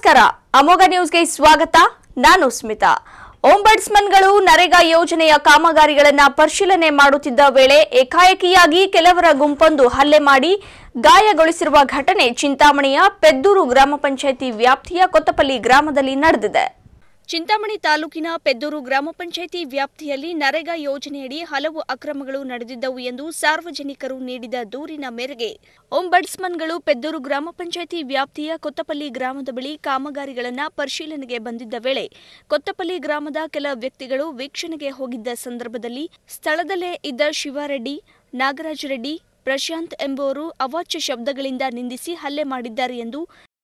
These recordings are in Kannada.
ನಮಸ್ಕಾರ ಅಮೋಘ ನ್ಯೂಸ್ಗೆ ಸ್ವಾಗತ ನಾನು ಸ್ಮಿತಾ ಓಂಬಡ್ಸ್ಮನ್ಗಳು ನರೇಗಾ ಯೋಜನೆಯ ಕಾಮಗಾರಿಗಳನ್ನ ಪರಿಶೀಲನೆ ಮಾಡುತ್ತಿದ್ದ ವೇಳೆ ಏಕಾಏಕಿಯಾಗಿ ಕೆಲವರ ಗುಂಪೊಂದು ಹಲ್ಲೆ ಮಾಡಿ ಗಾಯಗೊಳಿಸಿರುವ ಘಟನೆ ಚಿಂತಾಮಣಿಯ ಪೆದ್ದೂರು ಗ್ರಾಮ ಪಂಚಾಯಿತಿ ವ್ಯಾಪ್ತಿಯ ಕೊತ್ತಪಲ್ಲಿ ಗ್ರಾಮದಲ್ಲಿ ನಡೆದಿದೆ ಚಿಂತಾಮಣಿ ತಾಲೂಕಿನ ಪೆದ್ದೂರು ಗ್ರಾಮ ಪಂಚಾಯಿತಿ ವ್ಯಾಪ್ತಿಯಲ್ಲಿ ನರೇಗಾ ಯೋಜನೆಯಡಿ ಹಲವು ಅಕ್ರಮಗಳು ನಡೆದಿದ್ದವು ಎಂದು ಸಾರ್ವಜನಿಕರು ನೀಡಿದ ದೂರಿನ ಮೇರೆಗೆ ಓಂಬಡ್ಸ್ಮನ್ಗಳು ಪೆದ್ದೂರು ಗ್ರಾಮ ಪಂಚಾಯಿತಿ ವ್ಯಾಪ್ತಿಯ ಕೊತ್ತಪಲ್ಲಿ ಗ್ರಾಮದ ಬಳಿ ಕಾಮಗಾರಿಗಳನ್ನು ಪರಿಶೀಲನೆಗೆ ಬಂದಿದ್ದ ವೇಳೆ ಕೊತ್ತಪಲ್ಲಿ ಗ್ರಾಮದ ಕೆಲ ವ್ಯಕ್ತಿಗಳು ವೀಕ್ಷಣೆಗೆ ಹೋಗಿದ್ದ ಸಂದರ್ಭದಲ್ಲಿ ಸ್ಥಳದಲ್ಲೇ ಇದ್ದ ಶಿವಾರೆಡ್ಡಿ ನಾಗರಾಜ ರೆಡ್ಡಿ ಪ್ರಶಾಂತ್ ಎಂಬುವರು ಅವಾಚ್ಯ ಶಬ್ದಗಳಿಂದ ನಿಂದಿಸಿ ಹಲ್ಲೆ ಮಾಡಿದ್ದಾರೆ ಎಂದು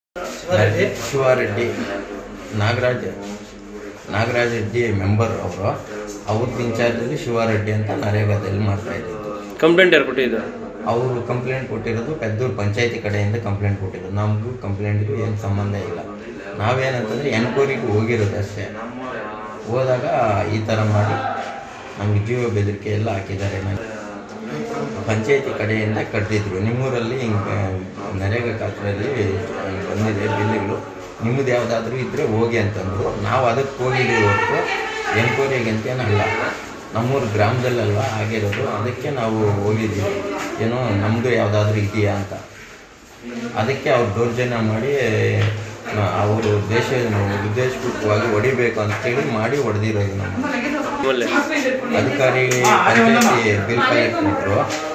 ಶಿವಾರೆಡ್ಡಿ ನಾಗರಾಜ್ ನಾಗರಾಜ್ ರೆಡ್ಡಿ ಮೆಂಬರ್ ಅವರು ಅವ್ರದ್ದು ಇನ್ಚಾರ್ಜಲ್ಲಿ ಶಿವಾರೆಡ್ಡಿ ಅಂತ ನರೇಗಾದಲ್ಲಿ ಮಾಡ್ತಾ ಇದ್ದಿದ್ದು ಕಂಪ್ಲೇಂಟ್ ಯಾರು ಕೊಟ್ಟಿದ್ದು ಅವರು ಕಂಪ್ಲೇಂಟ್ ಕೊಟ್ಟಿರೋದು ಪೆದ್ದೂರು ಪಂಚಾಯತಿ ಕಡೆಯಿಂದ ಕಂಪ್ಲೇಂಟ್ ಕೊಟ್ಟಿರೋದು ನಮಗೂ ಕಂಪ್ಲೇಂಟ್ಗೂ ಏನು ಸಂಬಂಧ ಇಲ್ಲ ನಾವೇನಂತಂದರೆ ಎನ್ಕ್ವೈರಿಗೆ ಹೋಗಿರೋದು ಅಷ್ಟೇ ಹೋದಾಗ ಈ ಥರ ಮಾಡಿ ನಮಗೆ ಜೀವ ಬೆದರಿಕೆ ಎಲ್ಲ ಹಾಕಿದ್ದಾರೆ ನನಗೆ ಪಂಚಾಯತಿ ಕಡೆಯಿಂದ ಕಟ್ಟಿದ್ರು ನಿಮ್ಮೂರಲ್ಲಿ ಹಿಂಗೆ ನರೇಗಾ ಖಾತ್ರಲ್ಲಿ ಬಂದಿದೆ ಬಿಲ್ലുಗಳು ನಿಮ್ಮದು ಯಾವುದಾದ್ರೂ ಇದ್ದರೆ ಹೋಗಿ ಅಂತಂದರು ನಾವು ಅದಕ್ಕೆ ಹೋಗಿದ್ದೀವಿ ಹೊರತು ಎನ್ಕ್ವೈರಿಗೆ ಅಂತೇನಲ್ಲ ನಮ್ಮೂರು ಗ್ರಾಮದಲ್ಲಲ್ವ ಆಗಿರೋದು ಅದಕ್ಕೆ ನಾವು ಹೋಗಿದ್ದೀವಿ ಏನೋ ನಮ್ಮದು ಯಾವುದಾದ್ರೂ ಇದೆಯಾ ಅಂತ ಅದಕ್ಕೆ ಅವ್ರು ದೌರ್ಜನ್ಯ ಮಾಡಿ ಅವರು ದೇಶ ಉದ್ದೇಶಪೂರ್ವಕವಾಗಿ ಹೊಡಿಬೇಕು ಅಂತೇಳಿ ಮಾಡಿ ಹೊಡೆದಿರೋದು ನಮ್ಮ ಆಮೇಲೆ ಅಧಿಕಾರಿ ಪಂಚಾಯತಿ ಬಿಲ್ ಕಲೆಕ್ಟರ್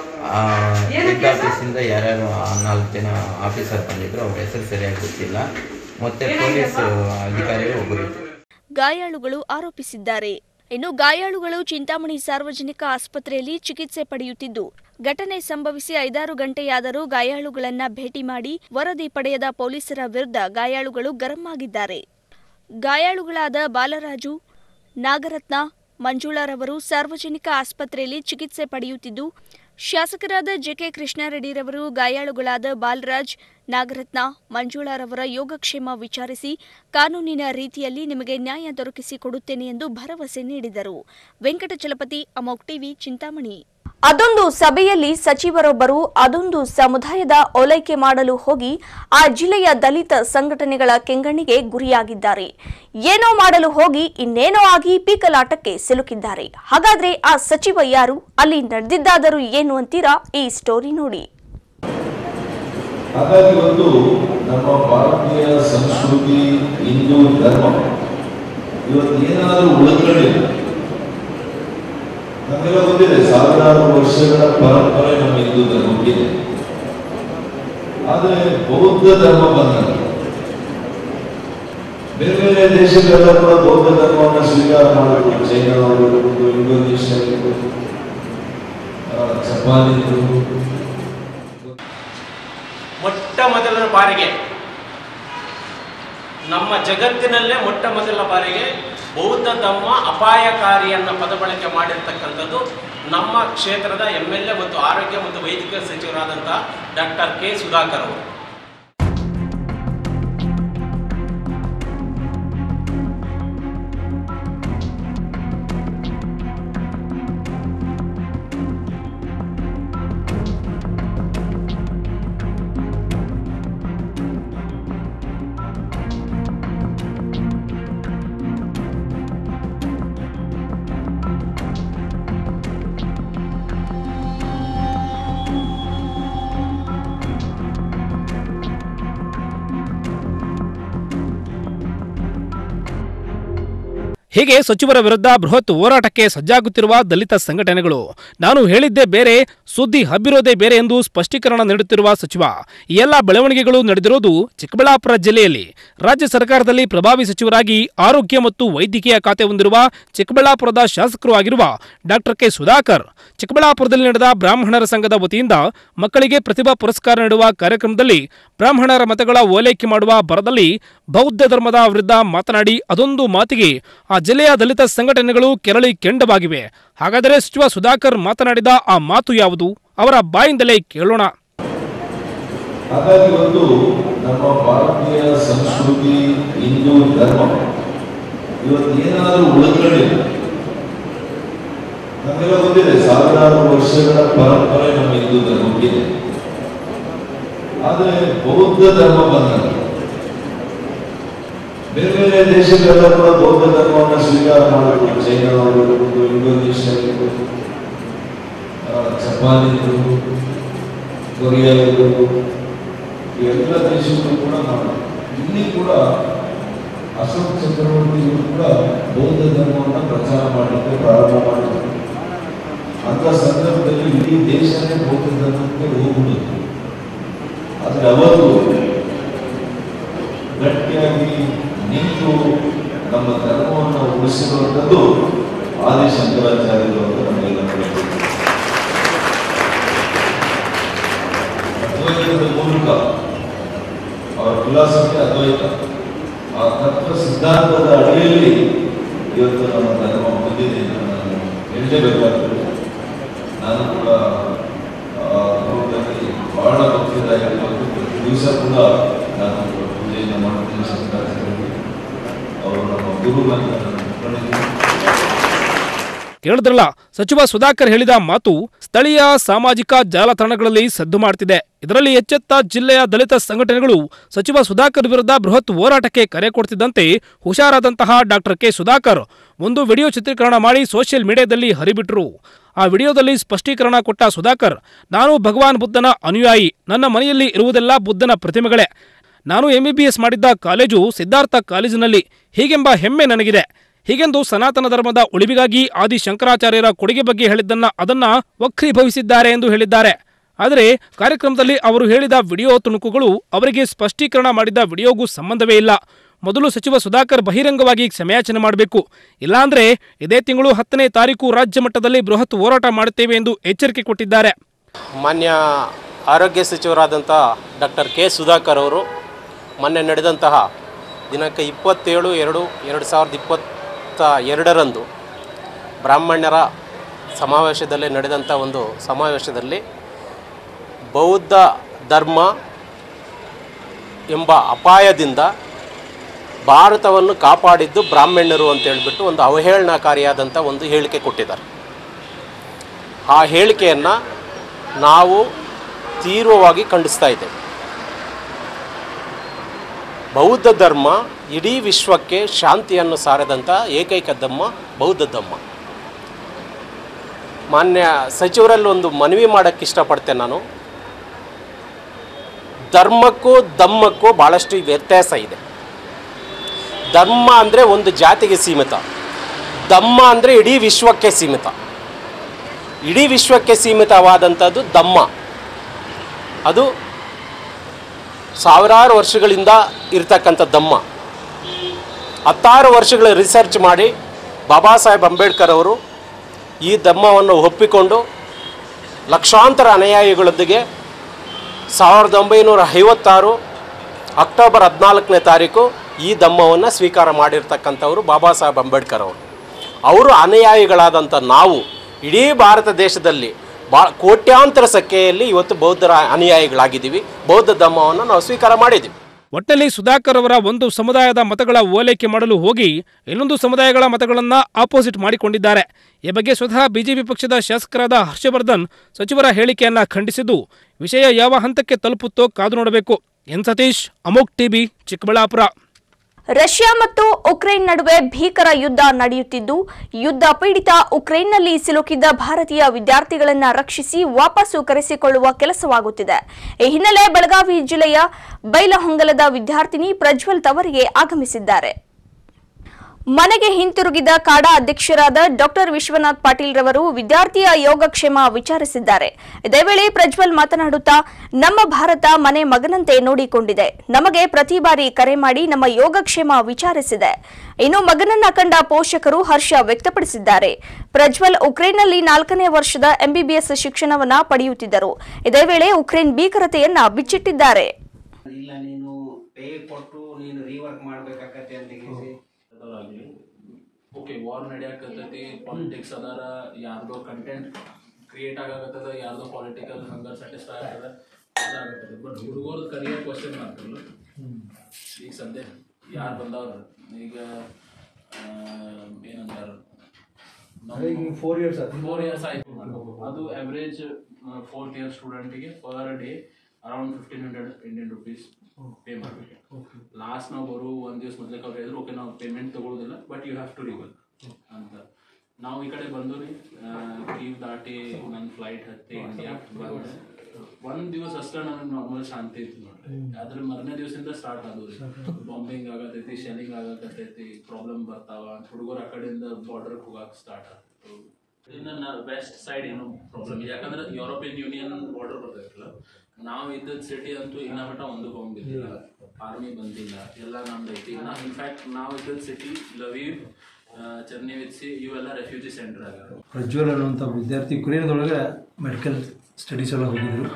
ಹೆಡ್ ಆಫೀಸಿಂದ ಯಾರ್ಯಾರು ಆ ನಾಲ್ಕು ಜನ ಆಫೀಸರ್ ಬಂದಿದ್ರು ಅವ್ರ ಹೆಸರು ಸರಿಯಾಗಿ ಗೊತ್ತಿಲ್ಲ ಮತ್ತೆ ಪೊಲೀಸ್ ಅಧಿಕಾರಿಗಳು ಒಬ್ಬರು ಇದ್ರು ಗಾಯಾಳುಗಳು ಆರೋಪಿಸಿದ್ದಾರೆ ಇನ್ನು ಗಾಯಾಳುಗಳು ಚಿಂತಾಮಣಿ ಸಾರ್ವಜನಿಕ ಆಸ್ಪತ್ರೆಯಲ್ಲಿ ಚಿಕಿತ್ಸೆ ಪಡೆಯುತ್ತಿದ್ದು ಘಟನೆ ಸಂಭವಿಸಿ ಐದಾರು ಗಂಟೆಯಾದರೂ ಗಾಯಾಳುಗಳನ್ನ ಭೇಟಿ ಮಾಡಿ ವರದಿ ಪಡೆಯದ ಪೊಲೀಸರ ವಿರುದ್ಧ ಗಾಯಾಳುಗಳು ಗರಂ ಆಗಿದ್ದಾರೆ ಗಾಯಾಳುಗಳಾದ ಬಾಲರಾಜು ನಾಗರತ್ನ ಮಂಜುಳಾರವರು ಸಾರ್ವಜನಿಕ ಆಸ್ಪತ್ರೆಯಲ್ಲಿ ಚಿಕಿತ್ಸೆ ಪಡೆಯುತ್ತಿದ್ದು ಶಾಸಕರಾದ ಜೆಕೆ ಕೃಷ್ಣಾರೆಡ್ಡಿರವರು ಗಾಯಾಳುಗಳಾದ ಬಾಲರಾಜ್ ನಾಗರತ್ನ ಮಂಜುಳಾರವರ ಯೋಗಕ್ಷೇಮ ವಿಚಾರಿಸಿ ಕಾನೂನಿನ ರೀತಿಯಲ್ಲಿ ನಿಮಗೆ ನ್ಯಾಯ ದೊರಕಿಸಿಕೊಡುತ್ತೇನೆ ಎಂದು ಭರವಸೆ ನೀಡಿದರು ವೆಂಕಟಚಲಪತಿ ಅಮೋಕ್ ಟಿವಿ ಚಿಂತಾಮಣಿ ಅದೊಂದು ಸಭೆಯಲ್ಲಿ ಸಚಿವರೊಬ್ಬರು ಅದೊಂದು ಸಮುದಾಯದ ಓಲೈಕೆ ಮಾಡಲು ಹೋಗಿ ಆ ಜಿಲ್ಲೆಯ ದಲಿತ ಸಂಘಟನೆಗಳ ಕೆಂಗಣ್ಣಿಗೆ ಗುರಿಯಾಗಿದ್ದಾರೆ ಏನೋ ಮಾಡಲು ಹೋಗಿ ಇನ್ನೇನೋ ಆಗಿ ಪೀಕಲಾಟಕ್ಕೆ ಸಿಲುಕಿದ್ದಾರೆ ಹಾಗಾದ್ರೆ ಆ ಸಚಿವ ಯಾರು ಅಲ್ಲಿ ನಡೆದಿದ್ದಾದರೂ ಏನು ಅಂತೀರಾ ಈ ಸ್ಟೋರಿ ನೋಡಿ ಹಾಗಾಗಿ ಇವತ್ತು ನಮ್ಮ ಭಾರತೀಯ ಸಂಸ್ಕೃತಿ ಹಿಂದೂ ಧರ್ಮ ಇವತ್ತು ಏನಾದರೂ ಉಳಿದ್ಗಳಿಲ್ಲ ನಮಗೆಲ್ಲ ಗೊತ್ತಿದೆ ಸಾವಿರಾರು ವರ್ಷಗಳ ಪರಂಪರೆ ನಮ್ಮ ಹಿಂದೂ ಧರ್ಮಕ್ಕಿದೆ ಆದರೆ ಬೌದ್ಧ ಧರ್ಮ ಬಂದಾಗ ಬೇರೆ ಬೇರೆ ದೇಶಗಳೆಲ್ಲ ಕೂಡ ಬೌದ್ಧ ಧರ್ಮವನ್ನು ಸ್ವೀಕಾರ ಮಾಡಬೇಕು ಚೈನಾ ಆಗಿರ್ಬೋದು ಇಂಡೋನೇಷ್ಯಾ ಆಗಿರ್ಬೋದು ಆ, ಜಪಾನ್ ಇರ್ಬೋದು ಮೊಟ್ಟ ಮೊದಲ ಬಾರಿಗೆ ನಮ್ಮ ಜಗತ್ತಿನಲ್ಲೇ ಮೊಟ್ಟ ಮೊದಲ ಬಾರಿಗೆ ಬೌದ್ಧ ಧರ್ಮ ಅಪಾಯಕಾರಿ ಅನ್ನೋ ಪದ ಬಳಕೆ ಮಾಡಿರ್ತಕ್ಕಂಥದ್ದು ನಮ್ಮ ಕ್ಷೇತ್ರದ ಎಮ್ ಎಲ್ ಎ ಮತ್ತು ಆರೋಗ್ಯ ಮತ್ತು ವೈದ್ಯಕೀಯ ಸಚಿವರಾದಂಥ ಡಾಕ್ಟರ್ ಕೆ ಸುಧಾಕರ್ ಅವರು ಹೀಗೆ ಸಚಿವರ ವಿರುದ್ಧ ಬೃಹತ್ ಹೋರಾಟಕ್ಕೆ ಸಜ್ಜಾಗುತ್ತಿರುವ ದಲಿತ ಸಂಘಟನೆಗಳು ನಾನು ಹೇಳಿದ್ದೇ ಬೇರೆ ಸುದ್ದಿ ಹಬ್ಬಿರೋದೇ ಬೇರೆ ಎಂದು ಸ್ಪಷ್ಟೀಕರಣ ನೀಡುತ್ತಿರುವ ಸಚಿವ ಈ ಎಲ್ಲ ಬೆಳವಣಿಗೆಗಳು ನಡೆದಿರೋದು ಚಿಕ್ಕಬಳ್ಳಾಪುರ ಜಿಲ್ಲೆಯಲ್ಲಿ ರಾಜ್ಯ ಸರ್ಕಾರದಲ್ಲಿ ಪ್ರಭಾವಿ ಸಚಿವರಾಗಿ ಆರೋಗ್ಯ ಮತ್ತು ವೈದ್ಯಕೀಯ ಖಾತೆ ಹೊಂದಿರುವ ಚಿಕ್ಕಬಳ್ಳಾಪುರದ ಶಾಸಕರು ಆಗಿರುವ ಡಾಕ್ಟರ್ ಕೆ ಸುಧಾಕರ್ ಚಿಕ್ಕಬಳ್ಳಾಪುರದಲ್ಲಿ ನಡೆದ ಬ್ರಾಹ್ಮಣರ ಸಂಘದ ವತಿಯಿಂದ ಮಕ್ಕಳಿಗೆ ಪ್ರತಿಭಾ ಪುರಸ್ಕಾರ ನೀಡುವ ಕಾರ್ಯಕ್ರಮದಲ್ಲಿ ಬ್ರಾಹ್ಮಣರ ಮತಗಳ ಓಲೈಕೆ ಮಾಡುವ ಬರದಲ್ಲಿ ಬೌದ್ಧ ಧರ್ಮದ ವಿರುದ್ಧ ಮಾತನಾಡಿ ಅದೊಂದು ಮಾತಿಗೆ ಆ ಜಿಲ್ಲೆಯ ದಲಿತ ಸಂಘಟನೆಗಳು ಕೆರಳಿ ಕೆಂಡವಾಗಿವೆ ಹಾಗಾದರೆ ಸಚಿವ ಸುಧಾಕರ್ ಮಾತನಾಡಿದ ಆ ಮಾತು ಯಾವುದು ಅವರ ಬಾಯಿಂದಲೇ ಕೇಳೋಣ ಹಾಗಾಗಿ ಇವತ್ತು ನಮ್ಮ ಭಾರತೀಯ ಸಂಸ್ಕೃತಿ ಹಿಂದೂ ಧರ್ಮ ಇವತ್ತು ಏನಾದರೂ ಉಳಿದ್ಗಳಿಲ್ಲ ನಮಗೆಲ್ಲ ಗೊತ್ತಿದೆ ಸಾವಿರಾರು ವರ್ಷಗಳ ಪರಂಪರೆ ನಮ್ಮ ಹಿಂದೂ ಧರ್ಮಕ್ಕಿದೆ ಆದರೆ ಬೌದ್ಧ ಧರ್ಮ ಬಂದಾಗ ಬೇರೆ ಬೇರೆ ದೇಶಗಳೆಲ್ಲ ಕೂಡ ಬೌದ್ಧ ಧರ್ಮವನ್ನು ಸ್ವೀಕಾರ ಮಾಡಬೇಕು ಚೈನಾವರು ಇರ್ಬೋದು ಇಂಡೋನೇಷ್ಯಾ ಇರ್ಬೋದು ಆ, ಜಪಾನ್ ಇರ್ಬೋದು ಕೊರಿಯಾ ಇರ್ಬೋದು ಈ ಎಲ್ಲ ದೇಶಗಳು ಕೂಡ ಮಾಡಿ ಇಲ್ಲಿ ಕೂಡ ಅಶೋಕ್ ಚಕ್ರವರ್ತಿಗಳು ಕೂಡ ಬೌದ್ಧ ಧರ್ಮವನ್ನು ಪ್ರಚಾರ ಮಾಡಲಿಕ್ಕೆ ಪ್ರಾರಂಭ ಮಾಡಿದರು ಅಂತ ಸಂದರ್ಭದಲ್ಲಿ ಇಡೀ ದೇಶನೇ ಬೌದ್ಧ ಧರ್ಮಕ್ಕೆ ಹೋಗ್ಬಿಡುತ್ತೆ ಆದರೆ ಅವರು ಗಟ್ಟಿಯಾಗಿ ನಿಂತು ನಮ್ಮ ಧರ್ಮವನ್ನು ಉಳಿಸಿರುವಂಥದ್ದು ಆದಿಶಂಕರಾಚಾರ್ಯರು ಅಂತ ನಮಗೆಲ್ಲ ತಿಳಿದಿದೆ. ಅದ್ವೈತದ ಮೂಲಕ ಅವರ ಫಿಲಾಸಫಿ ಅದ್ವೈತ ಆ ತತ್ವ ಸಿದ್ಧಾಂತದ ಅಡಿಯಲ್ಲಿ ಇವತ್ತು ನಮ್ಮ ಧರ್ಮ ಬಂದಿದೆ ಅಂತ ನಾನು ಹೇಳಲೇಬೇಕಾಗ್ತದೆ ನಾನು ಕೂಡ ಆ ಧರ್ಮದಲ್ಲಿ ಬಹಳ ಭಕ್ತಿದಾಗಿರ್ಬೋದು ಪ್ರತಿ ದಿವಸ ಕೂಡ ನಾನು ಪೂಜೆಯನ್ನು ಮಾಡ್ತೀನಿ ಶಂಕರಾಚಾರ್ಯರಿಗೆ ಅವರು ನಮ್ಮ ಗುರು ಅಂತ ನಾನು ತಿಳ್ಕೊಂಡಿದ್ದೀನಿ ಕೇಳಿದ್ರಲ್ಲ ಸಚಿವ ಸುಧಾಕರ್ ಹೇಳಿದ ಮಾತು ಸ್ಥಳೀಯ ಸಾಮಾಜಿಕ ಜಾಲತಾಣಗಳಲ್ಲಿ ಸದ್ದು ಮಾಡ್ತಿದೆ ಇದರಲ್ಲಿ ಎಚ್ಚೆತ್ತ ಜಿಲ್ಲೆಯ ದಲಿತ ಸಂಘಟನೆಗಳು ಸಚಿವ ಸುಧಾಕರ್ ವಿರುದ್ಧ ಬೃಹತ್ ಹೋರಾಟಕ್ಕೆ ಕರೆ ಕೊಡ್ತಿದ್ದಂತೆ ಹುಷಾರಾದಂತಹ ಡಾಕ್ಟರ್ ಕೆ ಸುಧಾಕರ್ ಒಂದು ವಿಡಿಯೋ ಚಿತ್ರೀಕರಣ ಮಾಡಿ ಸೋಷಿಯಲ್ ಮೀಡಿಯಾದಲ್ಲಿ ಹರಿಬಿಟ್ರು ಆ ವಿಡಿಯೋದಲ್ಲಿ ಸ್ಪಷ್ಟೀಕರಣ ಕೊಟ್ಟ ಸುಧಾಕರ್ ನಾನು ಭಗವಾನ್ ಬುದ್ಧನ ಅನುಯಾಯಿ ನನ್ನ ಮನೆಯಲ್ಲಿ ಇರುವುದೆಲ್ಲ ಬುದ್ಧನ ಪ್ರತಿಮೆಗಳೇ ನಾನು ಎಂಬಿಬಿಎಸ್ ಮಾಡಿದ್ದ ಕಾಲೇಜು ಸಿದ್ಧಾರ್ಥ ಕಾಲೇಜಿನಲ್ಲಿ ಹೀಗೆಂಬ ಹೆಮ್ಮೆ ನನಗಿದೆ ಹೀಗೆಂದು ಸನಾತನ ಧರ್ಮದ ಉಳಿವಿಗಾಗಿ ಆದಿ ಶಂಕರಾಚಾರ್ಯರ ಕೊಡುಗೆ ಬಗ್ಗೆ ಹೇಳಿದ್ದನ್ನ ಅದನ್ನ ವಕ್ರೀಭವಿಸಿದ್ದಾರೆ ಎಂದು ಹೇಳಿದ್ದಾರೆ ಆದರೆ ಕಾರ್ಯಕ್ರಮದಲ್ಲಿ ಅವರು ಹೇಳಿದ ವಿಡಿಯೋ ತುಣುಕುಗಳು ಅವರಿಗೆ ಸ್ಪಷ್ಟೀಕರಣ ಮಾಡಿದ ವಿಡಿಯೋಗೂ ಸಂಬಂಧವೇ ಇಲ್ಲ ಮೊದಲು ಸಚಿವ ಸುಧಾಕರ್ ಬಹಿರಂಗವಾಗಿ ಕ್ಷಮೆಯಾಚನೆ ಮಾಡಬೇಕು ಇಲ್ಲಾಂದ್ರೆ ಇದೇ ತಿಂಗಳು ಹತ್ತನೇ ತಾರೀಕು ರಾಜ್ಯ ಮಟ್ಟದಲ್ಲಿ ಬೃಹತ್ ಹೋರಾಟ ಮಾಡುತ್ತೇವೆ ಎಂದು ಎಚ್ಚರಿಕೆ ಕೊಟ್ಟಿದ್ದಾರೆ ಮಾನ್ಯ ಆರೋಗ್ಯ ಸಚಿವರಾದಂಥ ಡಾಕ್ಟರ್ ಕೆ ಸುಧಾಕರ್ ಅವರು ಮೊನ್ನೆ ನಡೆದಂತಹ ದಿನಾಂಕ ಇಪ್ಪತ್ತೇಳು ಎರಡು ಎರಡು ಸಾವಿರದ ಇಪ್ಪತ್ತ ಎರಡರಂದು ಬ್ರಾಹ್ಮಣ್ಯರ ಸಮಾವೇಶದಲ್ಲಿ ನಡೆದಂಥ ಒಂದು ಸಮಾವೇಶದಲ್ಲಿ ಬೌದ್ಧ ಧರ್ಮ ಎಂಬ ಅಪಾಯದಿಂದ ಭಾರತವನ್ನು ಕಾಪಾಡಿದ್ದು ಬ್ರಾಹ್ಮಣ್ಯರು ಅಂತ ಹೇಳ್ಬಿಟ್ಟು ಒಂದು ಅವಹೇಳನಕಾರಿಯಾದಂಥ ಒಂದು ಹೇಳಿಕೆ ಕೊಟ್ಟಿದ್ದಾರೆ ಆ ಹೇಳಿಕೆಯನ್ನು ನಾವು ತೀವ್ರವಾಗಿ ಖಂಡಿಸ್ತಾ ಇದ್ದೇವೆ ಬೌದ್ಧ ಧರ್ಮ ಇಡೀ ವಿಶ್ವಕ್ಕೆ ಶಾಂತಿಯನ್ನು ಸಾರದಂಥ ಏಕೈಕ ಧರ್ಮ ಬೌದ್ಧ ಧರ್ಮ ಮಾನ್ಯ ಸಚಿವರಲ್ಲಿ ಒಂದು ಮನವಿ ಮಾಡೋಕ್ಕೆ ಇಷ್ಟಪಡ್ತೇನೆ ನಾನು ಧರ್ಮಕ್ಕೂ ಧಮ್ಮಕ್ಕೂ ಭಾಳಷ್ಟು ವ್ಯತ್ಯಾಸ ಇದೆ ಧರ್ಮ ಅಂದರೆ ಒಂದು ಜಾತಿಗೆ ಸೀಮಿತ ಧಮ್ಮ ಅಂದರೆ ಇಡೀ ವಿಶ್ವಕ್ಕೆ ಸೀಮಿತ ಇಡೀ ವಿಶ್ವಕ್ಕೆ ಸೀಮಿತವಾದಂಥದ್ದು ಧಮ್ಮ ಅದು ಸಾವಿರಾರು ವರ್ಷಗಳಿಂದ ಇರ್ತಕ್ಕಂಥ ಧಮ್ಮ ಹತ್ತಾರು ವರ್ಷಗಳ ರಿಸರ್ಚ್ ಮಾಡಿ ಬಾಬಾ ಸಾಹೇಬ್ ಅಂಬೇಡ್ಕರ್ ಅವರು ಈ ಧಮ್ಮವನ್ನು ಒಪ್ಪಿಕೊಂಡು ಲಕ್ಷಾಂತರ ಅನುಯಾಯಿಗಳೊಂದಿಗೆ ಸಾವಿರದ ಒಂಬೈನೂರ ಐವತ್ತಾರು ಅಕ್ಟೋಬರ್ ಹದಿನಾಲ್ಕನೇ ತಾರೀಕು ಈ ಧಮ್ಮವನ್ನು ಸ್ವೀಕಾರ ಮಾಡಿರ್ತಕ್ಕಂಥವರು ಬಾಬಾ ಸಾಹೇಬ್ ಅಂಬೇಡ್ಕರ್ ಅವರು ಅವರು ಅನುಯಾಯಿಗಳಾದಂಥ ನಾವು ಇಡೀ ಭಾರತ ದೇಶದಲ್ಲಿ ಬಾ ಕೋಟ್ಯಾಂತರ ಸಂಖ್ಯೆಯಲ್ಲಿ ಇವತ್ತು ಬೌದ್ಧರ ಅನುಯಾಯಿಗಳಾಗಿದ್ದೀವಿ ಬೌದ್ಧ ಧಮ್ಮವನ್ನು ನಾವು ಸ್ವೀಕಾರ ಮಾಡಿದ್ದೀವಿ ಒಟ್ಟಲ್ಲಿ ಸುಧಾಕರ್ ಅವರ ಒಂದು ಸಮುದಾಯದ ಮತಗಳ ಓಲೈಕೆ ಮಾಡಲು ಹೋಗಿ ಇನ್ನೊಂದು ಸಮುದಾಯಗಳ ಮತಗಳನ್ನ ಆಪೋಸಿಟ್ ಮಾಡಿಕೊಂಡಿದ್ದಾರೆ ಈ ಬಗ್ಗೆ ಸ್ವತಃ ಬಿಜೆಪಿ ಪಕ್ಷದ ಶಾಸಕರಾದ ಹರ್ಷವರ್ಧನ್ ಸಚಿವರ ಹೇಳಿಕೆಯನ್ನ ಖಂಡಿಸಿದ್ದು ವಿಷಯ ಯಾವ ಹಂತಕ್ಕೆ ತಲುಪುತ್ತೋ ಕಾದು ನೋಡಬೇಕು N Satish Amogh TV Chikkaballapur Russia ಮತ್ತು ಉಕ್ರೇನ್ ನಡುವೆ ಭೀಕರ ಯುದ್ಧ ನಡೆಯುತ್ತಿದ್ದು ಯುದ್ಧ ಪೀಡಿತ ಉಕ್ರೇನ್ನಲ್ಲಿ ಸಿಲುಕಿದ್ದ ಭಾರತೀಯ ವಿದ್ಯಾರ್ಥಿಗಳನ್ನ ರಕ್ಷಿಸಿ ವಾಪಸ್ಸು ಕರೆಸಿಕೊಳ್ಳುವ ಕೆಲಸವಾಗುತ್ತಿದೆ ಈ ಹಿನ್ನೆಲೆ ಬೆಳಗಾವಿ ಜಿಲ್ಲೆಯ ಬೈಲಹೊಂಗಲದ ವಿದ್ಯಾರ್ಥಿನಿ ಪ್ರಜ್ವಲ್ ತವರಿಗೆ ಆಗಮಿಸಿದ್ದಾರೆ ಮನೆಗೆ ಹಿಂತಿರುಗಿದ ಕಾಡಾ ಅಧ್ಯಕ್ಷರಾದ ಡಾಕ್ಟರ್ ವಿಶ್ವನಾಥ್ ಪಾಟೀಲ್ ರವರು ವಿದ್ಯಾರ್ಥಿಯ ಯೋಗಕ್ಷೇಮ ವಿಚಾರಿಸಿದ್ದಾರೆ ಇದೇ ವೇಳೆ ಪ್ರಜ್ವಲ್ ಮಾತನಾಡುತ್ತಾ ನಮ್ಮ ಭಾರತ ಮನೆ ಮಗನಂತೆ ನೋಡಿಕೊಂಡಿದೆ ನಮಗೆ ಪ್ರತಿ ಬಾರಿ ಕರೆ ಮಾಡಿ ನಮ್ಮ ಯೋಗಕ್ಷೇಮ ವಿಚಾರಿಸಿದೆ ಇನ್ನು ಮಗನನ್ನ ಕಂಡ ಪೋಷಕರು ಹರ್ಷ ವ್ಯಕ್ತಪಡಿಸಿದ್ದಾರೆ ಪ್ರಜ್ವಲ್ ಉಕ್ರೇನ್ನಲ್ಲಿ ನಾಲ್ಕನೇ ವರ್ಷದ ಎಂಬಿಬಿಎಸ್ ಶಿಕ್ಷಣವನ್ನ ಪಡೆಯುತ್ತಿದ್ದರು ಇದೇ ವೇಳೆ ಉಕ್ರೇನ್ ಭೀಕರತೆಯನ್ನ ಬಿಚ್ಚಿಟ್ಟಿದ್ದಾರೆ ಇಲ್ಲ ನೀನು ಪೇ ಕೊಟ್ಟು ನೀನು ರೀವರ್ಕ್ ಮಾಡ್ಬೇಕಾಗತ್ತೆ ಅಂತ ಕೇಸಿ ಆಗಲಿ ಓಕೆ ವಾರ್ ನಡೆಯಕತ್ತೈತಿ ಪಾಲಿಟಿಕ್ಸ್ ಅದಾರ ಯಾರ್ದೋ ಕಂಟೆಂಟ್ ಕ್ರಿಯೇಟ್ ಆಗಕತ್ತದ ಯಾರ್ದೋ ಪೊಲಿಟಿಕಲ್ ಹಂಗರ್ ಸ್ಯಾಟಿಸ್ಫೈ ಆಗ್ತದ ಅದಾಗತ್ತದ ಬಟ್ ಹುಡುಗರು ಕರಿಯರ್ ಕ್ವಶನ್ ಮಾಡ್ತಿಲ್ಲ ಈಗ ಸದ್ಯ ಯಾರು ಬಂದವ್ರ ಈಗ ಆ, ಏನಂತಾರ ಫೋರ್ ಇಯರ್ಸ್ ಫೋರ್ ಇಯರ್ಸ್ ಆಯ್ತು ಅದು ಅವರೇಜ್ ಫೋರ್ತ್ ಇಯರ್ ಸ್ಟೂಡೆಂಟಿಗೆ per day around fifteen hundred Indian rupees pay ಮಾಡಬೇಕು ಲಾಸ್ಟ್ ನಾವು ಬರೋ ಒಂದು ದಿವಸ ಮೊದಲಕ್ಕೆ ಅವ್ರು ಹೇಳಿದ್ರು ಓಕೆ ನಾವು ಪೇಮೆಂಟ್ ತಗೊಳ್ಳೋದಿಲ್ಲ but you have to rival ಅಂತ ನಾವು ಈ ಕಡೆ ಬಂದು ರೀ ಕೀವ್ ದಾಟಿ ನನ್ನ ಫ್ಲೈಟ್ ಹತ್ತಿ ಇಂಡಿಯಾ ಬಂದೆ ಒಂದು ದಿವಸ ಅಷ್ಟೇ ನನಗೆ ನಾರ್ಮಲ್ ಶಾಂತಿ ಇತ್ತು ನೋಡ್ರಿ ಅದ್ರ ಮರನೇ ದಿವಸದಿಂದ ಸ್ಟಾರ್ಟ್ ಆದವು ರೀ ಬಾಂಬಿಂಗ್ ಆಗತೈತಿ ಶೆಲ್ಲಿಂಗ್ ಆಗತೈತಿ ಪ್ರಾಬ್ಲಮ್ ಬರ್ತಾವ ಹುಡುಗರು ಆ ಕಡೆಯಿಂದ ಬಾರ್ಡರ್ಗೆ ಹೋಗಕ್ಕೆ ಸ್ಟಾರ್ಟ್ ಆಗ್ತು ಇನ್ನು ವೆಸ್ಟ್ ಸೈಡ್ ಏನು ಪ್ರಾಬ್ಲಮ್ ಇದೆ ಯಾಕಂದ್ರೆ ಯುರೋಪಿಯನ್ ಯೂನಿಯನ್ ಬಾರ್ಡರ್ ಬರ್ತೈತಲ್ಲ ನಾವು ಇದ್ದದ ಸಿಟಿ ಅಂತೂ ಇನ್ನ ಮಟ್ಟ ಒಂದು ಬಾಂಬ್ ಇದ್ದಿಲ್ಲ ಆರ್ಮಿ ಬಂದಿಲ್ಲ ಎಲ್ಲ ನಮ್ದು ಐತಿ ನಾ ಇನ್ಫ್ಯಾಕ್ಟ್ ನಾವು ಇದ್ದದ ಸಿಟಿ ಲವೀವ್ ಚರ್ನಿವಿತ್ಸಿ ಇವೆಲ್ಲ ರೆಫ್ಯೂಜಿ ಸೆಂಟರ್ ಆಗ್ಯಾವ ಪ್ರಜ್ವಲ್ ಅನ್ನುವಂಥ ವಿದ್ಯಾರ್ಥಿ ಕುರಿಯನದೊಳಗೆ ಮೆಡಿಕಲ್ ಸ್ಟಡೀಸ್ ಎಲ್ಲ ಹೋಗಿದ್ರು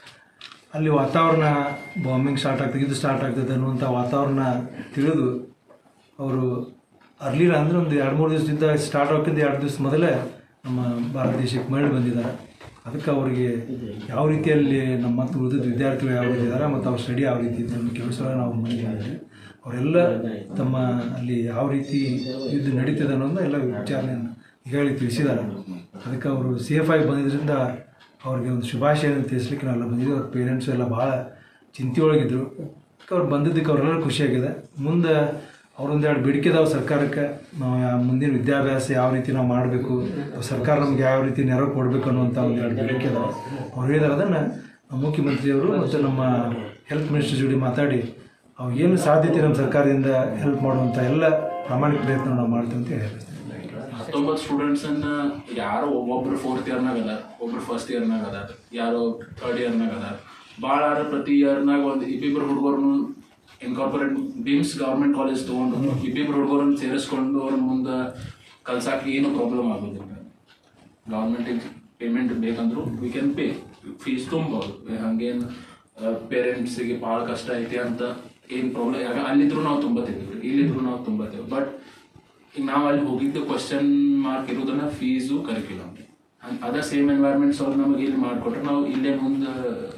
ಅಲ್ಲಿ ವಾತಾವರಣ ಬಾಂಬಿಂಗ್ ಸ್ಟಾರ್ಟ್ ಆಗ್ತದೆ ಇದು ಸ್ಟಾರ್ಟ್ ಆಗ್ತದೆ ಅನ್ನುವಂಥ ವಾತಾವರಣ ತಿಳಿದು ಅವರು ಅರ್ಲಿಲ್ಲ ಅಂದರೆ ಒಂದು ಎರಡು ಮೂರು ದಿವಸದಿಂದ ಸ್ಟಾರ್ಟ್ ಆಗೋಕ್ಕಿಂತ ಎರಡು ದಿವಸ ಮೊದಲೇ ನಮ್ಮ ಭಾರತ ದೇಶಕ್ಕೆ ಮರಳಿ ಬಂದಿದ್ದಾರೆ ಅದಕ್ಕೆ ಅವರಿಗೆ ಯಾವ ರೀತಿಯಲ್ಲಿ ನಮ್ಮ ಮತ್ತು ಉಳಿದ ವಿದ್ಯಾರ್ಥಿಗಳು ಯಾವ ರೀತಿ ಇದ್ದಾರೆ ಮತ್ತು ಅವ್ರ ಸ್ಟಡಿ ಯಾವ ರೀತಿ ಇದೆ ಅನ್ನೋ ಕೆಲಸ ನಾವು ಮಾಡಿದ್ದೀವಿ ಅವರೆಲ್ಲ ತಮ್ಮ ಅಲ್ಲಿ ಯಾವ ರೀತಿ ಇದು ನಡೀತದೆ ಅನ್ನೋದನ್ನ ಎಲ್ಲ ವಿಚಾರಣೆಯನ್ನು ಹೇಳಿ ತಿಳಿಸಿದ್ದಾರೆ ಅದಕ್ಕೆ ಅವರು ಸೇಫ್ ಆಗಿ ಬಂದಿದ್ದರಿಂದ ಅವ್ರಿಗೆ ಒಂದು ಶುಭಾಶಯವನ್ನು ತಿಳಿಸ್ಲಿಕ್ಕೆ ನಾವೆಲ್ಲ ಬಂದಿದ್ದೀವಿ ಅವ್ರ ಪೇರೆಂಟ್ಸು ಎಲ್ಲ ಭಾಳ ಚಿಂತೆಯೊಳಗಿದ್ರು ಅದಕ್ಕೆ ಅವ್ರು ಬಂದಿದ್ದಕ್ಕೆ ಅವರೆಲ್ಲ ಖುಷಿಯಾಗಿದೆ ಮುಂದೆ ಅವ್ರೊಂದೆರಡು ಬೇಡಿಕೆ ಇದಾವೆ ಸರ್ಕಾರಕ್ಕೆ ನಾವು ಯಾ- ಮುಂದಿನ ವಿದ್ಯಾಭ್ಯಾಸ ಯಾವ ರೀತಿ ನಾವು ಮಾಡಬೇಕು ಸರ್ಕಾರ ನಮ್ಗೆ ಯಾವ ರೀತಿ ನೆರವು ಕೊಡಬೇಕು ಅನ್ನುವಂಥ ಒಂದೆರಡು ಬೇಡಿಕೆ ಇದಾವೆ ಅವ್ರು ಹೇಳಿದಾರೆ ಅದನ್ನು ನಮ್ಮ ಮುಖ್ಯಮಂತ್ರಿಯವರು ಮತ್ತು ನಮ್ಮ ಹೆಲ್ತ್ ಮಿನಿಸ್ಟರ್ ಜೋಡಿ ಮಾತಾಡಿ ಅವು ಏನು ಸಾಧ್ಯತೆ ನಮ್ಮ ಸರ್ಕಾರದಿಂದ ಹೆಲ್ಪ್ ಮಾಡುವಂಥ ಎಲ್ಲ ಪ್ರಾಮಾಣಿಕ ಪ್ರಯತ್ನ ನಾವು ಮಾಡ್ತೀವಿ ಅಂತ ಹೇಳಿ ಹತ್ತೊಂಬತ್ತು ಸ್ಟೂಡೆಂಟ್ಸ್ ಅನ್ನ ಯಾರೋ ಒಬ್ಬೊಬ್ರು ಫೋರ್ತ್ ಇಯರ್ನಾಗ ಅದಾರ ಒಬ್ರು ಫಸ್ಟ್ ಇಯರ್ನಾಗ ಅದಾರ ಯಾರೋ ಥರ್ಡ್ ಇಯರ್ನಾಗ ಅದಾರ ಭಾಳ ಆರ ಪ್ರತಿ ಇಯರ್ನಾಗ ಒಂದು ಇಬ್ಬಿಬ್ರು ಹುಡುಗರ್ನು ಇನ್ಕಾರ್ಪೊರೇಟ್ ಬೀಮ್ಸ್ ಗೌರ್ಮೆಂಟ್ ಕಾಲೇಜ್ ತೊಗೊಂಡು ಇಬ್ಬಿಬ್ರು ಹುಡುಗರನ್ನ ಸೇರಿಸ್ಕೊಂಡು ಅವ್ರ ಮುಂದೆ ಕಲ್ಸಕ್ಕೆ ಏನು ಪ್ರಾಬ್ಲಮ್ ಆಗೋದಿಲ್ಲ ಗೌರ್ಮೆಂಟಿಗೆ ಪೇಮೆಂಟ್ ಬೇಕಂದ್ರು ವಿ ಕ್ಯಾನ್ ಪೇ ಫೀಸ್ ತುಂಬೋದು ಹಂಗೇನು ಪೇರೆಂಟ್ಸಿಗೆ ಭಾಳ ಕಷ್ಟ ಐತಿ ಅಂತ ಏನು ಪ್ರಾಬ್ಲಮ್ ಯಾಕ ಅಲ್ಲಿದ್ರು ನಾವು ತುಂಬತ್ತೇವೆ ಇಲ್ಲಿದ್ರು ನಾವು ತುಂಬತ್ತೇವೆ ಬಟ್ ಈಗ ನಾವು ಅಲ್ಲಿ ಹೋಗಿದ್ದು ಕ್ವಶನ್ ಮಾರ್ಕ್ ಇರೋದನ್ನ ಫೀಸು ಕರಿಕ್ಯುಲಮ್ ಅದ ಸೇಮ್ ಎನ್ವೈರ್ಮೆಂಟ್ಸ್ ಅವ್ರು ನಮಗೆ ಇಲ್ಲಿ ಮಾಡಿಕೊಟ್ರೆ ನಾವು ಇಲ್ಲೇ ಮುಂದೆ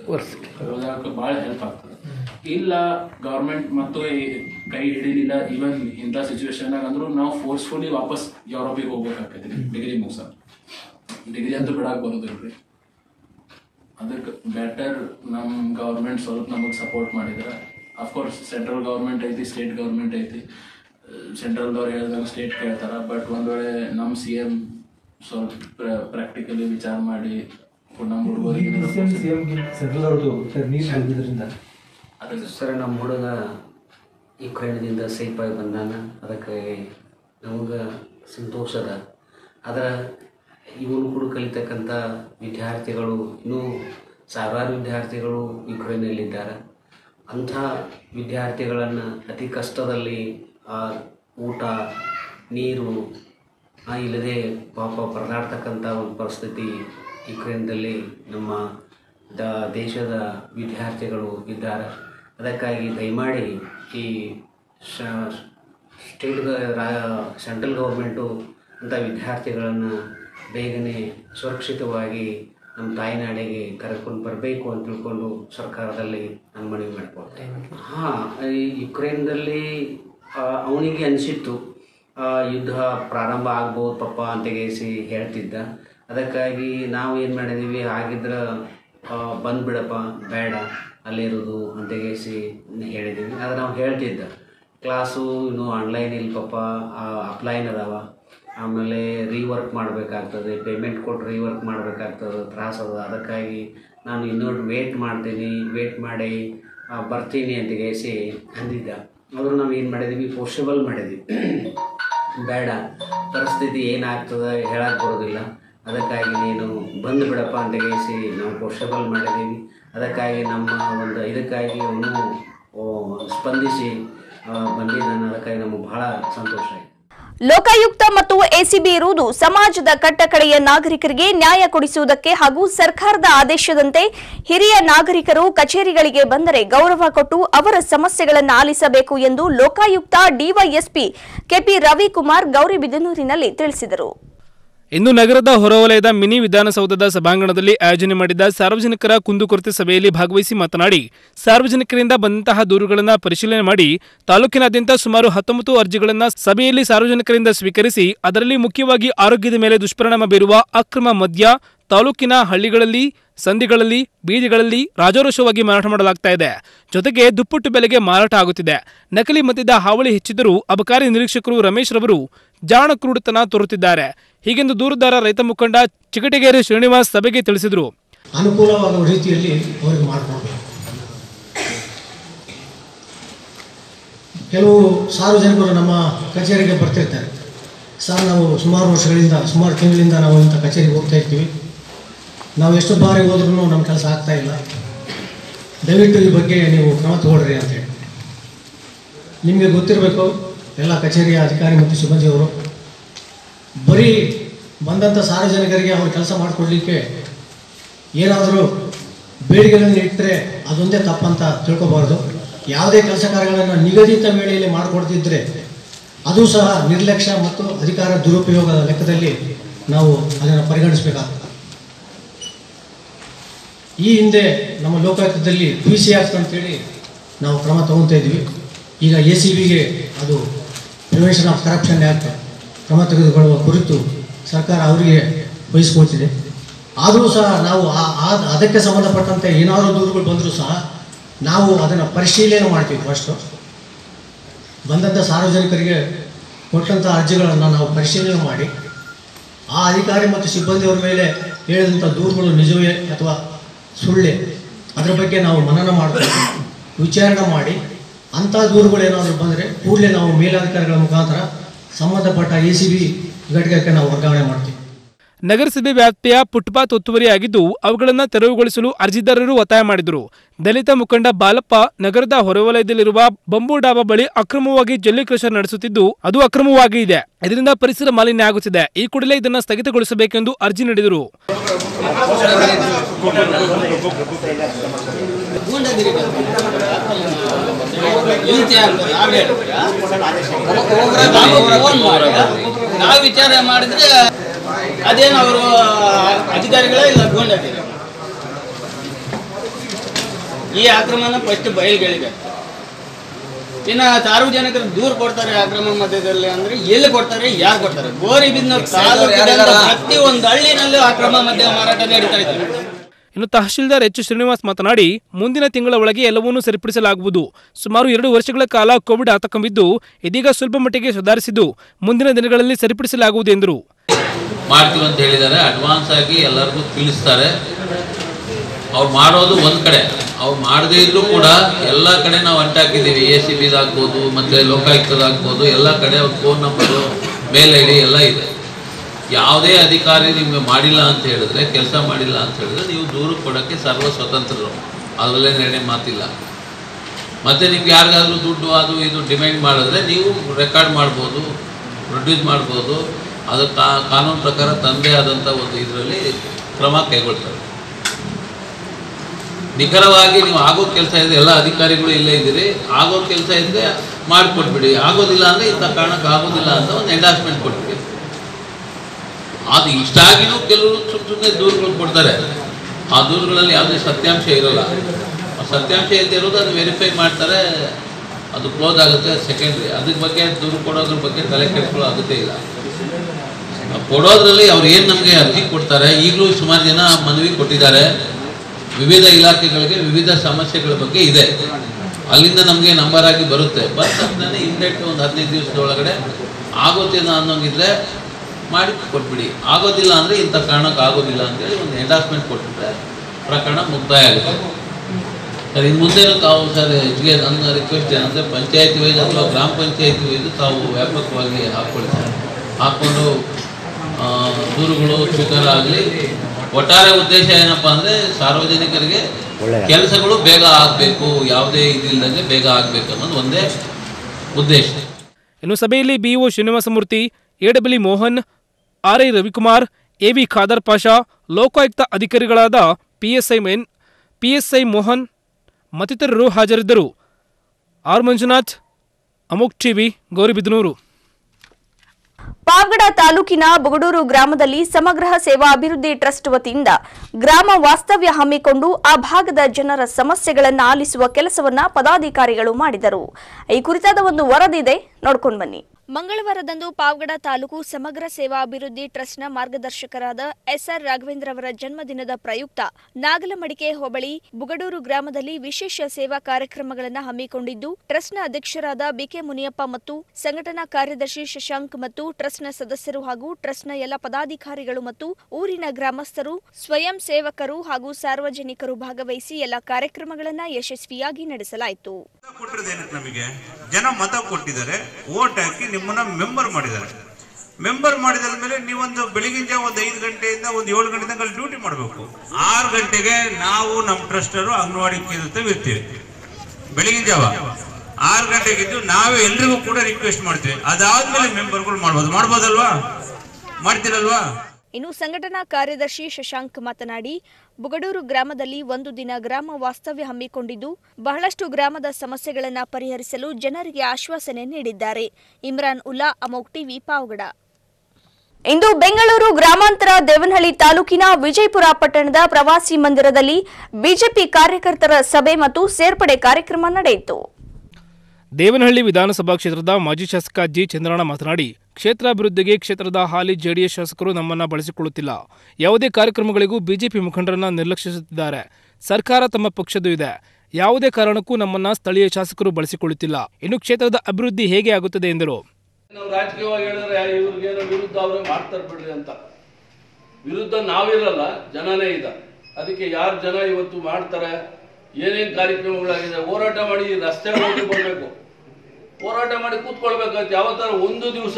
ಓದಾಕ ಭಾಳ ಹೆಲ್ಪ್ ಆಗ್ತದೆ ಇಲ್ಲ ಗೌರ್ಮೆಂಟ್ ಮತ್ತು ಈ- ಕೈ ಹಿಡಿಲಿಲ್ಲ ಈವನ್ ಇಂಥ ಸಿಚುವೇಶನ್ ಅಂದ್ರೂ ನಾವು ಫೋರ್ಸ್ಫುಲಿ ವಾಪಸ್ ಯುರೋಪಿಗೆ ಹೋಗ್ಬೇಕಾಗ್ತೈತಿ ಡಿಗ್ರಿ ಮುಗಿಸ ಡಿಗ್ರಿ ಅಂತೂ ಬಿಡಕ್ಕೆ ಬರೋದಿಲ್ರಿ ಅದಕ್ಕೆ ಬೆಟರ್ ನಮ್ಮ ಗೌರ್ಮೆಂಟ್ ಸ್ವಲ್ಪ ನಮಗೆ ಸಪೋರ್ಟ್ ಮಾಡಿದ್ರೆ ಅಫ್ಕೋರ್ಸ್ ಸೆಂಟ್ರಲ್ ಗೌರ್ಮೆಂಟ್ ಐತಿ ಸ್ಟೇಟ್ ಗೌರ್ಮೆಂಟ್ ಐತಿ ಸೆಂಟ್ರಲ್ದವ್ರು ಹೇಳಿದಾಗ ಸ್ಟೇಟ್ ಕೇಳ್ತಾರೆ ಬಟ್ ಒಂದು ವೇಳೆ ನಮ್ಮ ಸಿ ಎಮ್ ಸ್ವಲ್ಪ ಪ್ರಾಕ್ಟಿಕಲಿ ವಿಚಾರ ಮಾಡಿ ನಮ್ಮ ಹುಡುಗರಿಗೆ ಸೆಂಟ್ರಲ್ ಅವ್ರದ್ದು ನೀರು ಬಂದಿದ್ದರಿಂದ ಅದಕ್ಕೆ ಸರ್ ನಮ್ಮ ಹುಡುಗ ಯುಕ್ರೇನ್ದಿಂದ ಸೇಫಾಗಿ ಬಂದಾನ ಅದಕ್ಕೆ ನಮಗೆ ಸಂತೋಷ ಅದ ಆದರೆ ಇವನು ಕೂಡ ಕಲಿತಕ್ಕಂಥ ವಿದ್ಯಾರ್ಥಿಗಳು ಇನ್ನೂ ಸಾವಿರಾರು ವಿದ್ಯಾರ್ಥಿಗಳು ಯುಕ್ರೇನಲ್ಲಿದ್ದಾರೆ ಅಂಥ ವಿದ್ಯಾರ್ಥಿಗಳನ್ನು ಅತಿ ಕಷ್ಟದಲ್ಲಿ ಆ ಊಟ ನೀರು ಆ, ಇಲ್ಲದೆ ಪಾಪ ಪರದಾಡ್ತಕ್ಕಂಥ ಒಂದು ಪರಿಸ್ಥಿತಿ ಯುಕ್ರೇನ್ದಲ್ಲಿ ನಮ್ಮ ದ ದೇಶದ ವಿದ್ಯಾರ್ಥಿಗಳು ಇದ್ದಾರೆ ಅದಕ್ಕಾಗಿ ದಯಮಾಡಿ ಈ ಶ- ಸ್ಟೇಟ್ ಗ- ರಾ- ಸೆಂಟ್ರಲ್ ಗೌರ್ಮೆಂಟು ಅಂಥ ವಿದ್ಯಾರ್ಥಿಗಳನ್ನು ಬೇಗನೆ ಸುರಕ್ಷಿತವಾಗಿ ನಮ್ಮ ತಾಯ್ನಾಡಿಗೆ ಕರ್ಕೊಂಡು ಬರಬೇಕು ಅಂತ ತಿಳ್ಕೊಂಡು ಸರ್ಕಾರದಲ್ಲಿ ನಾನು ಮನವಿ ಮಾಡಿಕೊಳ್ತೇನೆ ಹಾಂ ಈ ಯುಕ್ರೇನ್ದಲ್ಲಿ ಆ, ಅವನಿಗೆ ಅನಿಸಿತ್ತು ಆ, ಯುದ್ಧ ಪ್ರಾರಂಭ ಆಗ್ಬೋದು ಪಪ್ಪ ಅಂತಗೇಸಿ ಹೇಳ್ತಿದ್ದ ಅದಕ್ಕಾಗಿ ನಾವು ಏನು ಮಾಡಿದ್ದೀವಿ ಹಾಗಿದ್ರೆ ಆ, ಬಂದ್ಬಿಡಪ್ಪ ಬೇಡ ಅಲ್ಲಿರೋದು ಅಂತಗೇಸಿ ಹೇಳಿದ್ದೀವಿ ಆದರೆ ನಾವು ಹೇಳ್ತಿದ್ದ ಕ್ಲಾಸು ಇನ್ನು ಆನ್ಲೈನ್ ಇಲ್ಲ ಪಾಪ ಅಪ್ಲೈನ್ ಅದಾವ ಆಮೇಲೆ ರೀವರ್ಕ್ ಮಾಡಬೇಕಾಗ್ತದೆ ಪೇಮೆಂಟ್ ಕೊಟ್ಟು ರೀವರ್ಕ್ ಮಾಡಬೇಕಾಗ್ತದೆ ತ್ರಾಸ ಅದ ಅದಕ್ಕಾಗಿ ನಾನು ಇನ್ನೊಂದು ವೇಟ್ ಮಾಡ್ತೀನಿ ವೇಟ್ ಮಾಡಿ ಆ, ಬರ್ತೀನಿ ಅಂತ ಗೇಸಿ ಅಂದಿದ್ದ ಆದರೂ ನಾವು ಏನು ಮಾಡಿದ್ದೀವಿ ಪೋಸ್ಟಬಲ್ ಮಾಡಿದ್ವಿ ಬೇಡ ಪರಿಸ್ಥಿತಿ ಏನಾಗ್ತದೆ ಹೇಳಕ್ಕೆ ಬರೋದಿಲ್ಲ ಅದಕ್ಕಾಗಿ ನೀನು ಬಂದು ಬಿಡಪ್ಪ ಅಂತ ಗೇಸಿ ನಾವು ಪೋಸ್ಟಬಲ್ ಮಾಡಿದ್ದೀವಿ ಅದಕ್ಕಾಗಿ ನಮ್ಮ ಒಂದು ಇದಕ್ಕಾಗಿ ಅವನು ಓ, ಸ್ಪಂದಿಸಿ ಆ, ಬಂದಿದ್ದಾನೆ ಅದಕ್ಕಾಗಿ ನಮಗೆ ಬಹಳ ಸಂತೋಷ ಆಯಿತು ಲೋಕಾಯುಕ್ತ ಮತ್ತು ಎಸಿಬಿ ಇರುವುದು ಸಮಾಜದ ಕಟ್ಟಕಡೆಯ ನಾಗರಿಕರಿಗೆ ನ್ಯಾಯ ಕೊಡಿಸುವುದಕ್ಕೆ ಹಾಗೂ ಸರ್ಕಾರದ ಆದೇಶದಂತೆ ಹಿರಿಯ ನಾಗರಿಕರು ಕಚೇರಿಗಳಿಗೆ ಬಂದರೆ ಗೌರವ ಕೊಟ್ಟು ಅವರ ಸಮಸ್ಯೆಗಳನ್ನು ಆಲಿಸಬೇಕು ಎಂದು ಲೋಕಾಯುಕ್ತ ಡಿವೈಎಸ್ಪಿ ಕೆಪಿ ರವಿಕುಮಾರ್ ಗೌರಿಬಿದನೂರಿನಲ್ಲಿ ತಿಳಿಸಿದರು ಇಂದು ನಗರದ ಹೊರವಲಯದ ಮಿನಿ ವಿಧಾನಸೌಧದ ಸಭಾಂಗಣದಲ್ಲಿ ಆಯೋಜನೆ ಮಾಡಿದ್ದ ಸಾರ್ವಜನಿಕರ ಕುಂದುಕೊರತೆ ಸಭೆಯಲ್ಲಿ ಭಾಗವಹಿಸಿ ಮಾತನಾಡಿ ಸಾರ್ವಜನಿಕರಿಂದ ಬಂದಂತಹ ದೂರುಗಳನ್ನು ಪರಿಶೀಲನೆ ಮಾಡಿ ತಾಲೂಕಿನಾದ್ಯಂತ ಸುಮಾರು ಹತ್ತೊಂಬತ್ತು ಅರ್ಜಿಗಳನ್ನು ಸಭೆಯಲ್ಲಿ ಸಾರ್ವಜನಿಕರಿಂದ ಸ್ವೀಕರಿಸಿ ಅದರಲ್ಲಿ ಮುಖ್ಯವಾಗಿ ಆರೋಗ್ಯದ ಮೇಲೆ ದುಷ್ಪರಿಣಾಮ ಬೀರುವ ಅಕ್ರಮ ಮದ್ಯ ತಾಲೂಕಿನ ಹಳ್ಳಿಗಳಲ್ಲಿ ಸಂಧಿಗಳಲ್ಲಿ ಬೀದಿಗಳಲ್ಲಿ ರಾಜಾರೋಷವಾಗಿ ಮಾರಾಟ ಮಾಡಲಾಗ್ತಾ ಇದೆ ಜೊತೆಗೆ ದುಪ್ಪಟ್ಟು ಬೆಲೆಗೆ ಮಾರಾಟ ಆಗುತ್ತಿದೆ ನಕಲಿ ಮದ್ಯದ ಹಾವಳಿ ಹೆಚ್ಚಿದ್ದರೂ ಅಬಕಾರಿ ನಿರೀಕ್ಷಕರು ರಮೇಶ್ ರವರು ಜಾಣ ಕ್ರೂಡತನ ತೋರುತ್ತಿದ್ದಾರೆ ಹೀಗೆಂದು ದೂರುದಾರ ರೈತ ಮುಖಂಡ ಚಿಕಟಗೇರಿ ಶ್ರೀನಿವಾಸ್ ಸಭೆಗೆ ತಿಳಿಸಿದರು ಅನುಕೂಲವಾಗುವ ರೀತಿಯಲ್ಲಿ ಅವರಿಗೆ ಮಾಡಿಕೊಡ್ಬೇಕು ಕೆಲವು ಸಾರ್ವಜನಿಕರು ನಮ್ಮ ಕಚೇರಿಗೆ ಬರ್ತಿರ್ತಾರೆ ಸರ್ ನಾವು ಸುಮಾರು ವರ್ಷಗಳಿಂದ ಸುಮಾರು ತಿಂಗಳಿಂದ ನಾವು ಇಂಥ ಕಚೇರಿಗೆ ಹೋಗ್ತಾ ಇರ್ತೀವಿ ನಾವು ಎಷ್ಟು ಬಾರಿ ಹೋದ್ರೂ ನಮ್ಮ ಕೆಲಸ ಆಗ್ತಾ ಇಲ್ಲ ದಯವಿಟ್ಟು ಈ ಬಗ್ಗೆ ನೀವು ಕ್ರಮ ತಗೊಳ್ರಿ ಅಂತೇಳಿ ನಿಮಗೆ ಗೊತ್ತಿರಬೇಕು ಎಲ್ಲ ಕಚೇರಿಯ ಅಧಿಕಾರಿ ಮತ್ತು ಸಿಬ್ಬಂದಿಯವರು ಬರೀ ಬಂದಂಥ ಸಾರ್ವಜನಿಕರಿಗೆ ಅವ್ರ ಕೆಲಸ ಮಾಡಿಕೊಡ್ಲಿಕ್ಕೆ ಏನಾದರೂ ಬೇಡಿಕೆಗಳನ್ನು ಇಟ್ಟರೆ ಅದೊಂದೇ ತಪ್ಪಂತ ತಿಳ್ಕೊಬಾರ್ದು ಯಾವುದೇ ಕೆಲಸ ಕಾರ್ಯಗಳನ್ನು ನಿಗದಿತ ವೇಳೆಯಲ್ಲಿ ಮಾಡಿಕೊಡ್ತಿದ್ರೆ ಅದು ಸಹ ನಿರ್ಲಕ್ಷ್ಯ ಮತ್ತು ಅಧಿಕಾರ ದುರುಪಯೋಗದ ಲೆಕ್ಕದಲ್ಲಿ ನಾವು ಅದನ್ನು ಪರಿಗಣಿಸಬೇಕಾಗ್ತದೆ ಈ ಹಿಂದೆ ನಮ್ಮ ಲೋಕಾಯುಕ್ತದಲ್ಲಿ ಪಿ ಸಿ ಆಕ್ಟ್ ಅಂತೇಳಿ ನಾವು ಕ್ರಮ ತಗೊತಾ ಇದ್ವಿ ಈಗ ಎ ಸಿ ಬಿಗೆ ಅದು ಪ್ರಿವೆನ್ಷನ್ ಆಫ್ ಕರಪ್ಷನ್ ಆ್ಯಕ್ಟ್ ಕ್ರಮ ತೆಗೆದುಕೊಳ್ಳುವ ಕುರಿತು ಸರ್ಕಾರ ಅವರಿಗೆ ವಹಿಸ್ಕೊಳ್ತಿದೆ ಆದರೂ ಸಹ ನಾವು ಆ- ಆ- ಅದಕ್ಕೆ ಸಂಬಂಧಪಟ್ಟಂತೆ ಏನಾದರೂ ದೂರುಗಳು ಬಂದರೂ ಸಹ ನಾವು ಅದನ್ನು ಪರಿಶೀಲನೆ ಮಾಡ್ತೀವಿ ಫಸ್ಟು ಬಂದಂಥ ಸಾರ್ವಜನಿಕರಿಗೆ ಕೊಟ್ಟಂಥ ಅರ್ಜಿಗಳನ್ನು ನಾವು ಪರಿಶೀಲನೆ ಮಾಡಿ ಆ ಅಧಿಕಾರಿ ಮತ್ತು ಸಿಬ್ಬಂದಿಯವರ ಮೇಲೆ ಹೇಳಿದಂಥ ದೂರುಗಳು ನಿಜವೇ ಅಥವಾ ಸುಳ್ಳೆ ಅದರ ಬಗ್ಗೆ ನಾವು ಮನನ ಮಾಡಬೇಕು ವಿಚಾರಣೆ ಮಾಡಿ ಅಂಥ ದೂರುಗಳು ಏನಾದರೂ ಬಂದರೆ ಕೂಡಲೇ ನಾವು ಮೇಲಾಧಿಕಾರಿಗಳ ಮುಖಾಂತರ ಸಂಬಂಧಪಟ್ಟ ಎ ಸಿ ಬಿ ಘಟಕಕ್ಕೆ ನಾವು ವರ್ಗಾವಣೆ ಮಾಡ್ತೀವಿ ನಗರಸಭೆ ವ್ಯಾಪ್ತಿಯ ಫುಟ್ಪಾತ್ ಒತ್ತುವರಿಯಾಗಿದ್ದು ಅವುಗಳನ್ನು ತೆರವುಗೊಳಿಸಲು ಅರ್ಜಿದಾರರು ಒತ್ತಾಯ ಮಾಡಿದರು ದಲಿತ ಮುಖಂಡ ಬಾಲಪ್ಪ ನಗರದ ಹೊರವಲಯದಲ್ಲಿರುವ ಬಂಬೂ ಡಾಬಾ ಬಳಿ ಅಕ್ರಮವಾಗಿ ಜಲ್ಲಿ ಕ್ರಷರ್ ನಡೆಸುತ್ತಿದ್ದು ಅದು ಅಕ್ರಮವಾಗಿ ಇದೆ ಇದರಿಂದ ಪರಿಸರ ಮಾಲಿನ್ಯ ಆಗುತ್ತಿದೆ ಈ ಕೂಡಲೇ ಇದನ್ನು ಸ್ಥಗಿತಗೊಳಿಸಬೇಕೆಂದು ಅರ್ಜಿ ನೀಡಿದರು ನಾವು ವಿಚಾರ ಮಾಡಿದ್ರೆ ಅದೇನು ಅವರು ಅಧಿಕಾರಿಗಳೇ ಇಲ್ಲ ಗೂಂಡಾಗಿರಿ ಈ ಆಕ್ರಮಣ ಫಸ್ಟ್ ಬಯಲ್ಗಳಿದೆ ಇನ್ನು ಸಾರ್ವಜನಿಕರು ದೂರ ಕೊಡ್ತಾರೆ ಅಕ್ರಮ ಮಧ್ಯದಲ್ಲಿ ಅಂದ್ರೆ ಎಲ್ಲಿ ಕೊಡ್ತಾರೆ ಯಾರು ಕೊಡ್ತಾರೆ ಗೋರಿಬಿದ್ನ ತಾಲೂಕಿನ ಪ್ರತಿ ಒಂದು ಹಳ್ಳಿನಲ್ಲೂ ಅಕ್ರಮ ಮದ್ಯ ಮಾರಾಟ ನಡೀತಾ ಇದೆ ಇನ್ನು ತಹಶೀಲ್ದಾರ್ ಎಚ್ ಶ್ರೀನಿವಾಸ್ ಮಾತನಾಡಿ ಮುಂದಿನ ತಿಂಗಳ ಒಳಗೆ ಎಲ್ಲವನ್ನೂ ಸರಿಪಡಿಸಲಾಗುವುದು ಸುಮಾರು ಎರಡು ವರ್ಷಗಳ ಕಾಲ ಕೋವಿಡ್ ಆತಂಕವಿದ್ದು ಇದೀಗ ಸ್ವಲ್ಪ ಮಟ್ಟಿಗೆ ಸುಧಾರಿಸಿದ್ದು ಮುಂದಿನ ದಿನಗಳಲ್ಲಿ ಸರಿಪಡಿಸಲಾಗುವುದು ಎಂದರು ಮಾಡ್ತೀವಿ ಅಂತ ಹೇಳಿದ್ದಾರೆ ಅಡ್ವಾನ್ಸ್ ಆಗಿ ಎಲ್ಲರಿಗೂ ತಿಳಿಸ್ತಾರೆ ಅವ್ರು ಮಾಡೋದು ಒಂದು ಕಡೆ ಅವ್ರು ಮಾಡದೇ ಇದ್ರೂ ಕೂಡ ಎಲ್ಲ ಕಡೆ ನಾವು ಅಂಟಾಕಿದ್ದೀವಿ ಎ ಸಿ ಬಿದಾಗ್ಬೋದು ಮತ್ತು ಲೋಕಾಯುಕ್ತದಾಗ್ಬೋದು ಎಲ್ಲ ಕಡೆ ಅವ್ರ phone number mail I D ಎಲ್ಲ ಇದೆ ಯಾವುದೇ ಅಧಿಕಾರಿ ನಿಮಗೆ ಮಾಡಿಲ್ಲ ಅಂತ ಹೇಳಿದ್ರೆ ಕೆಲಸ ಮಾಡಿಲ್ಲ ಅಂತ ಹೇಳಿದ್ರೆ ನೀವು ದೂರು ಕೊಡೋಕ್ಕೆ ಸರ್ವ ಸ್ವತಂತ್ರರು ಅದರಲ್ಲೇ ನಿರ್ಣಯ ಮಾತಿಲ್ಲ ಮತ್ತು ನಿಮ್ಗೆ ಯಾರಿಗಾದ್ರೂ ದುಡ್ಡು ಅದು ಇದು ಡಿಮ್ಯಾಂಡ್ ಮಾಡಿದ್ರೆ ನೀವು ರೆಕಾರ್ಡ್ ಮಾಡ್ಬೋದು ಪ್ರೊಡ್ಯೂಸ್ ಮಾಡ್ಬೋದು ಅದು ಕಾ- ಕಾನೂನು ಪ್ರಕಾರ ತಂದೆ ಆದಂಥ ಒಂದು ಇದರಲ್ಲಿ ಕ್ರಮ ಕೈಗೊಳ್ತಾರೆ ನಿಖರವಾಗಿ ನೀವು ಆಗೋ ಕೆಲಸ ಇದೆ ಎಲ್ಲ ಅಧಿಕಾರಿಗಳು ಇಲ್ಲೇ ಇದ್ದೀರಿ ಆಗೋ ಕೆಲಸ ಇದ್ದರೆ ಮಾಡಿಕೊಟ್ಬಿಡಿ ಆಗೋದಿಲ್ಲ ಅಂದರೆ ಇಂಥ ಕಾರಣಕ್ಕೆ ಆಗೋದಿಲ್ಲ ಅಂತ ಒಂದು ಎಂಡಾರ್ಸ್ಮೆಂಟ್ ಕೊಟ್ಬಿಡಿ ಅದು ಇಷ್ಟಾಗಿನೂ ಕೆಲವರು ಸುಮ್ಮ ಸುಮ್ಮನೆ ದೂರುಗಳು ಕೊಡ್ತಾರೆ ಆ ದೂರುಗಳಲ್ಲಿ ಯಾವುದೇ ಸತ್ಯಾಂಶ ಇರಲ್ಲ ಆ ಸತ್ಯಾಂಶ ಇಲ್ಲದೆ ಇರೋದು ಅದು ವೆರಿಫೈ ಮಾಡ್ತಾರೆ ಅದು ಕ್ಲೋಸ್ ಆಗುತ್ತೆ ಸೆಕೆಂಡ್ರಿ ಅದ್ರ ಬಗ್ಗೆ ದೂರು ಕೊಡೋದ್ರ ಬಗ್ಗೆ ತಲೆ ಕೆಡಿಸ್ಕೊಳ್ಳೋ ಅಗತ್ಯ ಇಲ್ಲ ಆ ಕೊಡೋದ್ರಲ್ಲಿ ಅವ್ರು ಏನು ನಮಗೆ ಅರ್ಜಿ ಕೊಡ್ತಾರೆ ಈಗಲೂ ಸುಮಾರು ಜನ ಮನವಿ ಕೊಟ್ಟಿದ್ದಾರೆ ವಿವಿಧ ಇಲಾಖೆಗಳಿಗೆ ವಿವಿಧ ಸಮಸ್ಯೆಗಳ ಬಗ್ಗೆ ಇದೆ ಅಲ್ಲಿಂದ ನಮಗೆ ನಂಬರ್ ಆಗಿ ಬರುತ್ತೆ ಬಂದ ತಕ್ಷಣ ಇಂಡೆಕ್ಟ್ ಒಂದು ಹದಿನೈದು ದಿವಸದೊಳಗಡೆ ಆಗೋತೇನೋ ಅನ್ನೋಂಗಿದ್ರೆ ಮಾಡಿ ಕೊಟ್ಬಿಡಿ ಆಗೋದಿಲ್ಲ ಅಂದರೆ ಇಂಥ ಕಾರಣಕ್ಕೆ ಆಗೋದಿಲ್ಲ ಅಂತೇಳಿ ಒಂದು ಎಂಡಾರ್ಸ್ಮೆಂಟ್ ಕೊಟ್ಬಿಟ್ರೆ ಪ್ರಕರಣ ಮುಕ್ತಾಯ ಆಗುತ್ತೆ ಸರ್ ಇನ್ನು ಮುಂದೆ ತಾವು ಸರ್ ಹೆಚ್ಚಿಗೆ ನನ್ನ ರಿಕ್ವೆಸ್ಟ್ ಏನಂದರೆ ಪಂಚಾಯತಿ ವೈಸ್ ಅಥವಾ ಗ್ರಾಮ ಪಂಚಾಯತಿ ವೈಸ್ ತಾವು ವ್ಯಾಪಕವಾಗಿ ಹಾಕ್ಕೊಳ್ಳಿ ಸರ್ ಹಾಕ್ಕೊಂಡು ಆ, ದೂರುಗಳು ಸ್ವೀಕಾರ ಆಗಲಿ ಒಟ್ಟಾರೆ ಉದ್ದೇಶ ಏನಪ್ಪ ಅಂದರೆ ಸಾರ್ವಜನಿಕರಿಗೆ ಕೆಲಸಗಳು ಬೇಗ ಆಗಬೇಕು ಯಾವುದೇ ಇದಿಲ್ಲದಂಗೆ ಬೇಗ ಆಗಬೇಕು ಅನ್ನೋದು ಒಂದೇ ಉದ್ದೇಶ ಇನ್ನು ಸಭೆಯಲ್ಲಿ BEO Srinivasamurthy AW Mohan RI Ravikumar AV Khadar Pasha Lokayukta ಅಧಿಕಾರಿಗಳಾದ ಪಿಎಸ್ಐ ಮೇನ್ ಪಿಎಸ್ಐ ಮೋಹನ್ ಮತ್ತಿತರರು ಹಾಜರಿದ್ದರು ಆರ್ ಮಂಜುನಾಥ್ ಅಮೋಕ್ ಟಿವಿ ಗೌರಿಬಿದನೂರು ಪಾವಗಡ ತಾಲೂಕಿನ ಬುಗಡೂರು ಗ್ರಾಮದಲ್ಲಿ ಸಮಗ್ರ ಸೇವಾ ಅಭಿವೃದ್ಧಿ ಟ್ರಸ್ಟ್ ವತಿಯಿಂದ ಗ್ರಾಮ ವಾಸ್ತವ್ಯ ಹಮ್ಮಿಕೊಂಡು ಆ ಭಾಗದ ಜನರ ಸಮಸ್ಯೆಗಳನ್ನು ಆಲಿಸುವ ಕೆಲಸವನ್ನ ಪದಾಧಿಕಾರಿಗಳು ಮಾಡಿದರು ಈ ಕುರಿತಾದ ಒಂದು ವರದಿ ಇದೆ ನೋಡ್ಕೊಂಡು ಬನ್ನಿ ಮಂಗಳವಾರದಂದು ಪಾವಗಡ ತಾಲೂಕು ಸಮಗ್ರ ಸೇವಾ ಅಭಿವೃದ್ಧಿ ಟ್ರಸ್ಟ್ನ ಮಾರ್ಗದರ್ಶಕರಾದ ಎಸ್ಆರ್ ರಾಘವೇಂದ್ರ ಅವರ ಜನ್ಮದಿನದ ಪ್ರಯುಕ್ತ ನಾಗಲಮಡಿಕೆ ಹೋಬಳಿ ಬುಗಡೂರು ಗ್ರಾಮದಲ್ಲಿ ವಿಶೇಷ ಸೇವಾ ಕಾರ್ಯಕ್ರಮಗಳನ್ನು ಹಮ್ಮಿಕೊಂಡಿದ್ದು ಟ್ರಸ್ಟ್ನ ಅಧ್ಯಕ್ಷರಾದ ಬಿಕೆ ಮುನಿಯಪ್ಪ ಮತ್ತು ಸಂಘಟನಾ ಕಾರ್ಯದರ್ಶಿ ಶಶಾಂಕ್ ಮತ್ತು ಟ್ರಸ್ಟ್ನ ಸದಸ್ಯರು ಹಾಗೂ ಟ್ರಸ್ಟ್ನ ಎಲ್ಲ ಪದಾಧಿಕಾರಿಗಳು ಮತ್ತು ಊರಿನ ಗ್ರಾಮಸ್ಥರು ಸ್ವಯಂ ಸೇವಕರು ಹಾಗೂ ಸಾರ್ವಜನಿಕರು ಭಾಗವಹಿಸಿ ಎಲ್ಲ ಕಾರ್ಯಕ್ರಮಗಳನ್ನು ಯಶಸ್ವಿಯಾಗಿ ನಡೆಸಲಾಯಿತು ಕೊಟ್ಟಿರೋದೇನಕ್ಕೆ ನಮಗೆ ಜನ ಮತ ಕೊಟ್ಟಿದ್ದಾರೆ ಓಟ್ ಹಾಕಿ ನಿಮ್ಮನ್ನ ಮೆಂಬರ್ ಮಾಡಿದ್ದಾರೆ ಮೆಂಬರ್ ಮಾಡಿದ ಮೇಲೆ ನೀವೊಂದು ಬೆಳಗಿನ ಜಾವ ಒಂದು ಐದು ಗಂಟೆಯಿಂದ ಒಂದು ಏಳು ಗಂಟೆ ತನಕ ಡ್ಯೂಟಿ ಮಾಡಬೇಕು ಆರು ಗಂಟೆಗೆ ನಾವು ನಮ್ಮ ಟ್ರಸ್ಟರು ಅಂಗನವಾಡಿ ಕೇಂದ್ರ ಇರ್ತೀವಿ ಬೆಳಗಿನ ಜಾವ ಆರು ಗಂಟೆಗಿದ್ದು ನಾವೇ ಎಲ್ರಿಗೂ ಕೂಡ ರಿಕ್ವೆಸ್ಟ್ ಮಾಡ್ತೀವಿ ಅದಾದ್ಮೇಲೆ ಮೆಂಬರ್ಗಳು ಮಾಡ್ಬೋದು ಮಾಡ್ಬೋದಲ್ವಾ ಮಾಡ್ತೀರಲ್ವಾ ಇನ್ನು ಸಂಘಟನಾ ಕಾರ್ಯದರ್ಶಿ ಶಶಾಂಕ್ ಮಾತನಾಡಿ ಬುಗಡೂರು ಗ್ರಾಮದಲ್ಲಿ ಒಂದು ದಿನ ಗ್ರಾಮ ವಾಸ್ತವ್ಯ ಹಮ್ಮಿಕೊಂಡಿದ್ದು ಬಹಳಷ್ಟು ಗ್ರಾಮದ ಸಮಸ್ಯೆಗಳನ್ನು ಪರಿಹರಿಸಲು ಜನರಿಗೆ ಆಶ್ವಾಸನೆ ನೀಡಿದ್ದಾರೆ ಇಮ್ರಾನ್ ಉಲ್ಲಾ ಅಮೋಕ್ ಟಿವಿ ಪಾವಗಡ ಇಂದು ಬೆಂಗಳೂರು ಗ್ರಾಮಾಂತರ ದೇವನಹಳ್ಳಿ ತಾಲೂಕಿನ ವಿಜಯಪುರ ಪಟ್ಟಣದ ಪ್ರವಾಸಿ ಮಂದಿರದಲ್ಲಿ ಬಿಜೆಪಿ ಕಾರ್ಯಕರ್ತರ ಸಭೆ ಮತ್ತು ಸೇರ್ಪಡೆ ಕಾರ್ಯಕ್ರಮ ನಡೆಯಿತು ದೇವನಹಳ್ಳಿ ವಿಧಾನಸಭಾ ಕ್ಷೇತ್ರದ ಮಾಜಿ ಶಾಸಕ ಜಿ ಚಂದ್ರಣ್ಣ ಮಾತನಾಡಿ ಕ್ಷೇತ್ರಾಭಿವೃದ್ಧಿಗೆ ಕ್ಷೇತ್ರದ ಹಾಲಿ ಜೆಡಿಎಸ್ ಶಾಸಕರು ನಮ್ಮನ್ನ ಬಳಸಿಕೊಳ್ಳುತ್ತಿಲ್ಲ ಯಾವುದೇ ಕಾರ್ಯಕ್ರಮಗಳಿಗೂ ಬಿಜೆಪಿ ಮುಖಂಡರನ್ನ ನಿರ್ಲಕ್ಷಿಸುತ್ತಿದ್ದಾರೆ ಸರ್ಕಾರ ತಮ್ಮ ಪಕ್ಷದ್ದು ಇದೆ ಯಾವುದೇ ಕಾರಣಕ್ಕೂ ನಮ್ಮನ್ನ ಸ್ಥಳೀಯ ಶಾಸಕರು ಬಳಸಿಕೊಳ್ಳುತ್ತಿಲ್ಲ ಇನ್ನು ಕ್ಷೇತ್ರದ ಅಭಿವೃದ್ಧಿ ಹೇಗೆ ಆಗುತ್ತದೆ ಎಂದರು ನಾವು ರಾಜಕೀಯವಾಗಿ ಹೇಳಿದ್ರೆ ಇವ್ರಿಗೇನೋ ವಿರುದ್ಧ ಅವ್ರೆ ಮಾಡ್ತಾರೆ ಬಿಡ್ರಿ ಅಂತ ವಿರುದ್ಧ ನಾವಿರಲ್ಲ ಜನನೇ ಇದೆ ಅದಕ್ಕೆ ಯಾರು ಜನ ಇವತ್ತು ಮಾಡ್ತಾರೆ ಏನೇನ್ ಕಾರ್ಯಕ್ರಮಗಳಾಗಿದೆ ಹೋರಾಟ ಮಾಡಿ ರಸ್ತೆ ಹೋಗಿ ಬರ್ಬೇಕು ಹೋರಾಟ ಮಾಡಿ ಕೂತ್ಕೊಳ್ಬೇಕಾಯ್ತು ಯಾವತ್ತಾರ ಒಂದು ದಿವಸ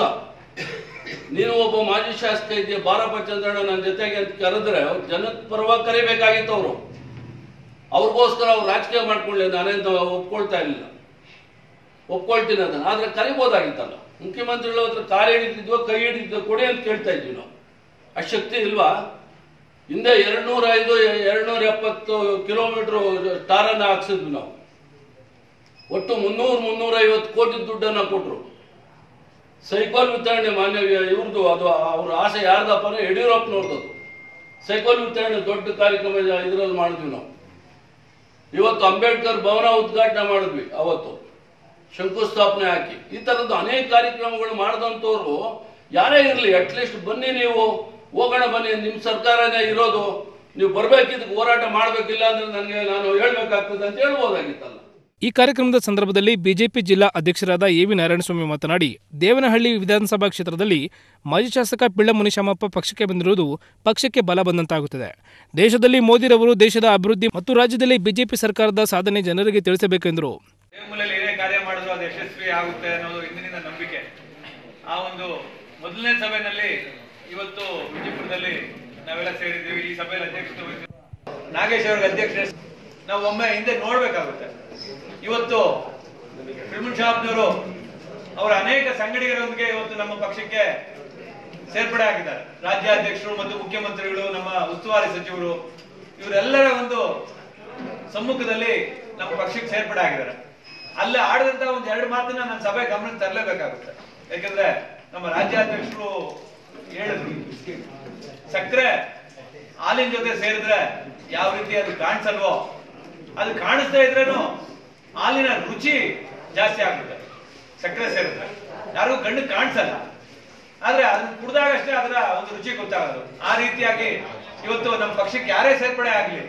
ನೀನು ಒಬ್ಬ ಮಾಜಿ ಶಾಸಕ ಇದೆಯಾ ಬಾರಪ್ಪ ಚಂದ್ರಣ್ಣ ನನ್ನ ಜೊತೆಗೆ ಅಂತ ಕರೆದ್ರೆ ಅವ್ರು ಜನದ ಪರವಾಗಿ ಕರಿಬೇಕಾಗಿತ್ತು ಅವರು ಅವ್ರಿಗೋಸ್ಕರ ಅವ್ರು ರಾಜಕೀಯ ಮಾಡ್ಕೊಳ್ಳಿ ನಾನೇನು ಒಪ್ಕೊಳ್ತಾ ಇರಲಿಲ್ಲ ಒಪ್ಕೊಳ್ತೀನಿ ಅದನ್ನ ಆದ್ರೆ ಕರಿಬೋದಾಗಿತ್ತಲ್ಲ ಮುಖ್ಯಮಂತ್ರಿಗಳ ಹತ್ರ ಕಾಲು ಹಿಡಿದಿದ್ವೋ ಕೈ ಹಿಡಿದಿದ್ವೋ ಕೊಡಿ ಅಂತ ಕೇಳ್ತಾ ಇದ್ವಿ ನಾವು ಆ ಶಕ್ತಿ ಇಲ್ವಾ ಹಿಂದೆ ಎರಡ್ನೂರ ಐದು ಎರಡ್ನೂರ ಎಪ್ಪತ್ತು ಕಿಲೋಮೀಟರ್ ಟಾರನ್ನ ಹಾಕ್ಸಿದ್ವಿ ನಾವು ಒಟ್ಟು ಮುನ್ನೂರು ಮುನ್ನೂರ ಐವತ್ತು ಕೋಟಿ ದುಡ್ಡನ್ನ ಕೊಟ್ರು ಸೈಕಲ್ ವಿತರಣೆ ಮಾನ್ಯ ಇವ್ರದ್ದು ಅದು ಅವ್ರ ಆಸೆ ಯಾರ್ದಪ್ಪ ಅಂದ್ರೆ ಯಡಿಯೂರಪ್ಪನವ್ರದ್ದು ಸೈಕಲ್ ವಿತರಣೆ ದೊಡ್ಡ ಕಾರ್ಯಕ್ರಮ ಇದರಲ್ಲಿ ಮಾಡಿದ್ವಿ ನಾವು ಇವತ್ತು ಅಂಬೇಡ್ಕರ್ ಭವನ ಉದ್ಘಾಟನೆ ಮಾಡಿದ್ವಿ ಅವತ್ತು ಶಂಕುಸ್ಥಾಪನೆ ಹಾಕಿ ಈ ತರದ್ದು ಅನೇಕ ಕಾರ್ಯಕ್ರಮಗಳು ಮಾಡಿದಂಥವ್ರು ಯಾರೇ ಇರಲಿ ಅಟ್ಲೀಸ್ಟ್ ಬನ್ನಿ ನೀವು ಹೋಗೋಣ ಬನ್ನಿ ನಿಮ್ಮ ಸರ್ಕಾರನೇ ಇರೋದು ನೀವು ಬರ್ಬೇಕಿದ್ದಕ್ಕೆ ಹೋರಾಟ ಮಾಡಬೇಕಿಲ್ಲ ಅಂದ್ರೆ ನನಗೆ ನಾನು ಹೇಳ್ಬೇಕಾಗ್ತದೆ ಅಂತ ಹೇಳ್ಬೋದಾಗಿತ್ತಲ್ಲ ಈ ಕಾರ್ಯಕ್ರಮದ ಸಂದರ್ಭದಲ್ಲಿ ಬಿಜೆಪಿ ಜಿಲ್ಲಾ ಅಧ್ಯಕ್ಷರಾದ ಎವಿ ನಾರಾಯಣಸ್ವಾಮಿ ಮಾತನಾಡಿ ದೇವನಹಳ್ಳಿ ವಿಧಾನಸಭಾ ಕ್ಷೇತ್ರದಲ್ಲಿ ಮಾಜಿ ಶಾಸಕ ಪಿಳ್ಳ ಮುನಿಶಾಮಪ್ಪ ಪಕ್ಷಕ್ಕೆ ಬಂದಿರುವುದು ಪಕ್ಷಕ್ಕೆ ಬಲ ಬಂದಂತಾಗುತ್ತದೆ ದೇಶದಲ್ಲಿ ಮೋದಿರವರು ದೇಶದ ಅಭಿವೃದ್ಧಿ ಮತ್ತು ರಾಜ್ಯದಲ್ಲಿ ಬಿಜೆಪಿ ಸರ್ಕಾರದ ಸಾಧನೆ ಜನರಿಗೆ ತಿಳಿಸಬೇಕೆಂದರು ಮೂಲಲ್ಲಿ ಏನೇ ಕಾರ್ಯ ಮಾಡಿದ್ರು ಅದು ಯಶಸ್ವಿ ಆಗುತ್ತೆ ಅನ್ನೋದು ಇಂದಿನಿಂದ ನಂಬಿಕೆ ಆ ಒಂದು ಮೊದಲನೇ ಸಭೆಯಲ್ಲಿ ಇವತ್ತು ವಿಜಯಪುರದಲ್ಲಿ ನಾವೆಲ್ಲ ಸೇರಿದ್ದೀವಿ ಈ ಸಭೆಯಲ್ಲಿ ಅಧ್ಯಕ್ಷತೆ ವಹಿಸಿದ್ರು. ನಾಗೇಶ್ ಅವ್ರಿಗೆ ಅಧ್ಯಕ್ಷ ನಾವು ಒಮ್ಮೆ ಹಿಂದೆ ನೋಡ್ಬೇಕಾಗುತ್ತೆ ಇವತ್ತು ಫಿಲ್ಮನ್ ಶಾಪ್ನವರು ಅವರ ಅನೇಕ ಸಂಘಟಕರೊಂದಿಗೆ ಇವತ್ತು ನಮ್ಮ ಪಕ್ಷಕ್ಕೆ ಸೇರ್ಪಡೆ ಆಗಿದ್ದಾರೆ ರಾಜ್ಯಾಧ್ಯಕ್ಷರು ಮತ್ತು ಮುಖ್ಯಮಂತ್ರಿಗಳು ನಮ್ಮ ಉಸ್ತುವಾರಿ ಸಚಿವರು ಇವರೆಲ್ಲರ ಒಂದು ಸಮ್ಮುಖದಲ್ಲಿ ನಮ್ಮ ಪಕ್ಷಕ್ಕೆ ಸೇರ್ಪಡೆ ಆಗಿದ್ದಾರೆ ಅಲ್ಲಿ ಆಡಿದಂತ ಒಂದ್ ಎರಡು ಮಾತನ್ನ ನನ್ನ ಸಭೆ ಗಮನಕ್ಕೆ ತರಲೇಬೇಕಾಗುತ್ತೆ ಯಾಕಂದ್ರೆ ನಮ್ಮ ರಾಜ್ಯಾಧ್ಯಕ್ಷರು ಹೇಳಿದ್ರು ಸಕ್ಕರೆ ಹಾಲಿನ ಜೊತೆ ಸೇರಿದ್ರೆ ಯಾವ ರೀತಿ ಅದು ಕಾಣಿಸಲ್ವೋ ಅದು ಕಾಣಿಸ್ತಾ ಇದ್ರೇನು ಹಾಲಿನ ರುಚಿ ಜಾಸ್ತಿ ಆಗುತ್ತೆ ಸಕ್ಕರೆ ಸೇರಿದ್ರೆ ಯಾರಿಗೂ ಕಣ್ಣು ಕಾಣಿಸಲ್ಲ ಆದ್ರೆ ಅದನ್ನ ಕುಡ್ದಾಗಷ್ಟೇ ಅದರ ಒಂದು ರುಚಿ ಗೊತ್ತಾಗೋದು ಆ ರೀತಿಯಾಗಿ ಇವತ್ತು ನಮ್ಮ ಪಕ್ಷಕ್ಕೆ ಯಾರೇ ಸೇರ್ಪಡೆ ಆಗ್ಲಿ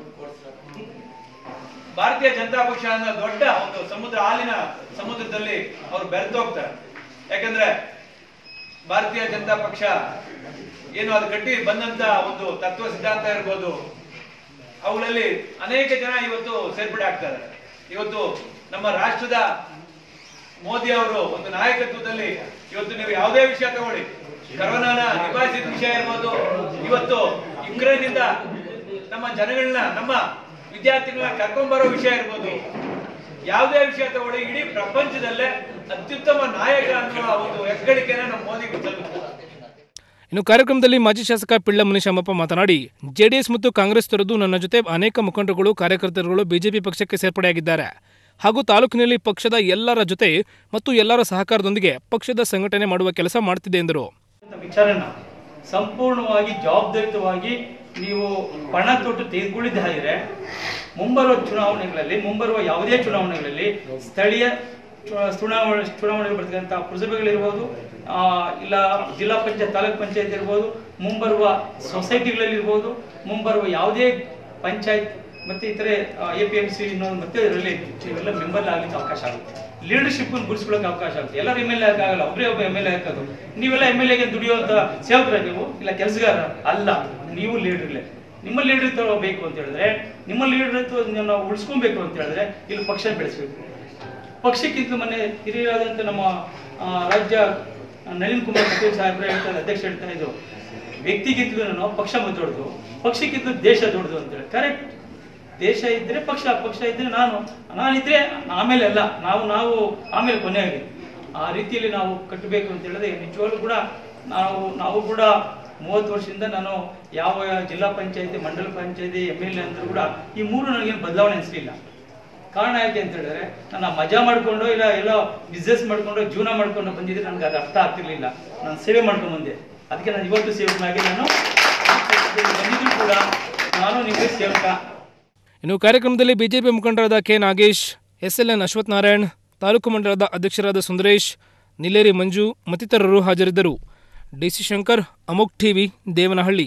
ಭಾರತೀಯ ಜನತಾ ಪಕ್ಷ ಅನ್ನೋ ದೊಡ್ಡ ಒಂದು ಸಮುದ್ರ ಹಾಲಿನ ಸಮುದ್ರದಲ್ಲಿ ಅವರು ಬೆರೆತೋಗ್ತಾರೆ ಯಾಕಂದ್ರೆ ಭಾರತೀಯ ಜನತಾ ಪಕ್ಷ ಏನು ಅದು ಕಟ್ಟಿ ಬಂದಂತ ಒಂದು ತತ್ವ ಸಿದ್ಧಾಂತ ಇರ್ಬೋದು ಅವುಗಳಲ್ಲಿ ಅನೇಕ ಜನ ಇವತ್ತು ಸೇರ್ಪಡೆ ಆಗ್ತಾರೆ ಇವತ್ತು ನಮ್ಮ ರಾಷ್ಟ್ರದ ಮೋದಿ ಅವರು ಒಂದು ನಾಯಕತ್ವದಲ್ಲಿ ಇವತ್ತು ನೀವು ಯಾವುದೇ ವಿಷಯ ತಗೊಳ್ಳಿ ಕರೋನಾನ ನಿಭಾಯಿಸಿದ ವಿಷಯ ಇರ್ಬೋದು ಇವತ್ತು ಯುಕ್ರೇನ್ ಇಂದ ನಮ್ಮ ಜನಗಳನ್ನ ನಮ್ಮ ವಿದ್ಯಾರ್ಥಿಗಳನ್ನ ಕರ್ಕೊಂಡ್ಬರೋ ವಿಷಯ ಇರ್ಬೋದು ಯಾವುದೇ ವಿಷಯ ತಗೊಳ್ಳಿ ಇಡೀ ಪ್ರಪಂಚದಲ್ಲೇ ಅತ್ಯುತ್ತಮ ನಾಯಕ ಅನ್ನುವ ಒಂದು ಹೆಗ್ಗಳಿಕೆನ ನಮ್ಮ ಮೋದಿಗೆ ಸಲ್ಲುತ್ತೆ ಇನ್ನು ಕಾರ್ಯಕ್ರಮದಲ್ಲಿ ಮಾಜಿ ಶಾಸಕ ಪಿಳ್ಳ ಮುನಿಶಾಮಪ್ಪ ಮಾತನಾಡಿ ಜೆಡಿಎಸ್ ಮತ್ತು ಕಾಂಗ್ರೆಸ್ ತೊರೆದು ನನ್ನ ಜೊತೆ ಅನೇಕ ಮುಖಂಡರುಗಳು ಕಾರ್ಯಕರ್ತರುಗಳು ಬಿಜೆಪಿ ಪಕ್ಷಕ್ಕೆ ಸೇರ್ಪಡೆಯಾಗಿದ್ದಾರೆ ಹಾಗೂ ತಾಲೂಕಿನಲ್ಲಿ ಪಕ್ಷದ ಎಲ್ಲರ ಜೊತೆ ಮತ್ತು ಎಲ್ಲರ ಸಹಕಾರದೊಂದಿಗೆ ಪಕ್ಷದ ಸಂಘಟನೆ ಮಾಡುವ ಕೆಲಸ ಮಾಡುತ್ತಿದೆ ಎಂದರು ವಿಚಾರನ ಸಂಪೂರ್ಣವಾಗಿ ಜವಾಬ್ದಾರಿತವಾಗಿ ನೀವು ಪಣ ತೊಟ್ಟು ತೆಗೆದುಕೊಳ್ಳಿದ್ದಾದರೆ ಮುಂಬರುವ ಚುನಾವಣೆಗಳಲ್ಲಿ ಮುಂಬರುವ ಯಾವುದೇ ಚುನಾವಣೆಗಳಲ್ಲಿ ಸ್ಥಳೀಯ ಚುನಾವಣೆ ಚುನಾವಣೆಗೆ ಬರ್ತಕ್ಕಂಥ ಪ್ರತಿಭೆಗಳಿರ್ಬೋದು ಆ, ಇಲ್ಲ ಜಿಲ್ಲಾ ಪಂಚಾಯತ್ ತಾಲೂಕ್ ಪಂಚಾಯತ್ ಇರ್ಬೋದು ಮುಂಬರುವ ಸೊಸೈಟಿಗಳಲ್ಲಿರ್ಬೋದು ಮುಂಬರುವ ಯಾವುದೇ ಪಂಚಾಯತ್ ಮತ್ತೆ ಇತರೆ ಎ ಪಿ ಎಂ ಸಿ ಇನ್ನೊಂದು ಮತ್ತೆ ಇದರಲ್ಲಿ ಇವೆಲ್ಲ ಮೆಂಬರ್ ಆಗ್ಲಿಕ್ಕೆ ಅವಕಾಶ ಆಗುತ್ತೆ ಲೀಡರ್ಶಿಪ್ ಗುರುಸ್ಕೊಳ್ಳೋಕೆ ಅವಕಾಶ ಆಗುತ್ತೆ ಎಲ್ಲರೂ ಎಮ್ ಎಲ್ ಎ ಆಗಲ್ಲ ಒಬ್ಬರೇ ಒಬ್ಬ ಎಮ್ ಎಲ್ ಎ ಹಾಕೋದು ನೀವೆಲ್ಲ ಎಮ್ ಎಲ್ ಎಗೆ ದುಡಿಯುವಂತ ಸೇವಕರ ನೀವು ಇಲ್ಲ ಕೆಲಸಗಾರ ಅಲ್ಲ ನೀವು ಲೀಡರ್ಗಳೇ ನಿಮ್ಮ ಲೀಡರ್ ಬೇಕು ಅಂತ ಹೇಳಿದ್ರೆ ನಿಮ್ಮ ಲೀಡರ್ ನಾವು ಉಳಿಸ್ಕೊಬೇಕು ಅಂತ ಹೇಳಿದ್ರೆ ಇಲ್ಲಿ ಪಕ್ಷ ಬೆಳೆಸಬೇಕು ಪಕ್ಷಕ್ಕಿಂತ ಮೊನ್ನೆ ಹಿರಿಯರಾದಂಥ ನಮ್ಮ ಆ, ರಾಜ್ಯ ನಳಿನ್ ಕುಮಾರ್ ಕಟೀಲ್ ಸಾಹೇಬ್ರು ಹೇಳ್ತಾರೆ ಅಧ್ಯಕ್ಷ ಹೇಳ್ತಾ ಇದ್ರು ವ್ಯಕ್ತಿಗಿಂತಲೂ ನಾವು ಪಕ್ಷ ದೊಡ್ಡದು ಪಕ್ಷಕ್ಕಿಂತ ದೇಶ ದೊಡ್ಡದು ಅಂತೇಳಿ ಕರೆಕ್ಟ್ ದೇಶ ಇದ್ರೆ ಪಕ್ಷ ಪಕ್ಷ ಇದ್ರೆ ನಾನು ನಾನಿದ್ರೆ ಆಮೇಲೆ ಅಲ್ಲ ನಾವು ನಾವು ಆಮೇಲೆ ಕೊನೆಯಾಗಿ ಆ ರೀತಿಯಲ್ಲಿ ನಾವು ಕಟ್ಟಬೇಕು ಅಂತ ಹೇಳಿದ್ರೆ ನಿಜವಾಗ್ಲೂ ಕೂಡ ನಾವು ನಾವು ಕೂಡ ಮೂವತ್ತು ವರ್ಷದಿಂದ ನಾನು ಯಾವ ಜಿಲ್ಲಾ ಪಂಚಾಯತಿ ಮಂಡಲ ಪಂಚಾಯತಿ ಎಮ್ ಎಲ್ ಎ ಅಂದ್ರೂ ಕೂಡ ಈ ಮೂರು ನನಗೇನು ಬದಲಾವಣೆ ಅನಿಸ್ಲಿಲ್ಲ ಕಾರಣ ಯಾಕೆ ಅಂತ ಹೇಳಿದ್ರೆ ನಾನು ಮಜಾ ಮಾಡ್ಕೊಂಡು ಇಲ್ಲ ಎಲ್ಲೋ ಬಿಸ್ನೆಸ್ ಮಾಡ್ಕೊಂಡು ಜೀವನ ಮಾಡ್ಕೊಂಡು ಬಂದಿದ್ರೆ ನನಗೆ ಅದು ಅರ್ಥ ಆಗ್ತಿರ್ಲಿಲ್ಲ ನಾನು ಸೇವೆ ಮಾಡ್ಕೊಂಡು ಬಂದೆ ಅದಕ್ಕೆ ನಾನು ಇವತ್ತು ಸೇವಕನಾಗಿ ನಾನು ಬಂದಿದ್ರು ಕೂಡ ನಾನು ನಿಮಗೆ ಸೇವಕ ಇನ್ನು ಕಾರ್ಯಕ್ರಮದಲ್ಲಿ ಬಿಜೆಪಿ ಮುಖಂಡರಾದ ಕೆ ನಾಗೇಶ್ ಎಸ್ಎಲ್ಎನ್ ಅಶ್ವಥ್ ನಾರಾಯಣ್ ತಾಲೂಕು ಮಂಡಲದ ಅಧ್ಯಕ್ಷರಾದ ಸುಂದರೇಶ್ ನಿಲೇರಿ ಮಂಜು ಮತ್ತಿತರರು ಹಾಜರಿದ್ದರು ಡಿಸಿ ಶಂಕರ್ ಅಮೋಕ್ ಟಿವಿ ದೇವನಹಳ್ಳಿ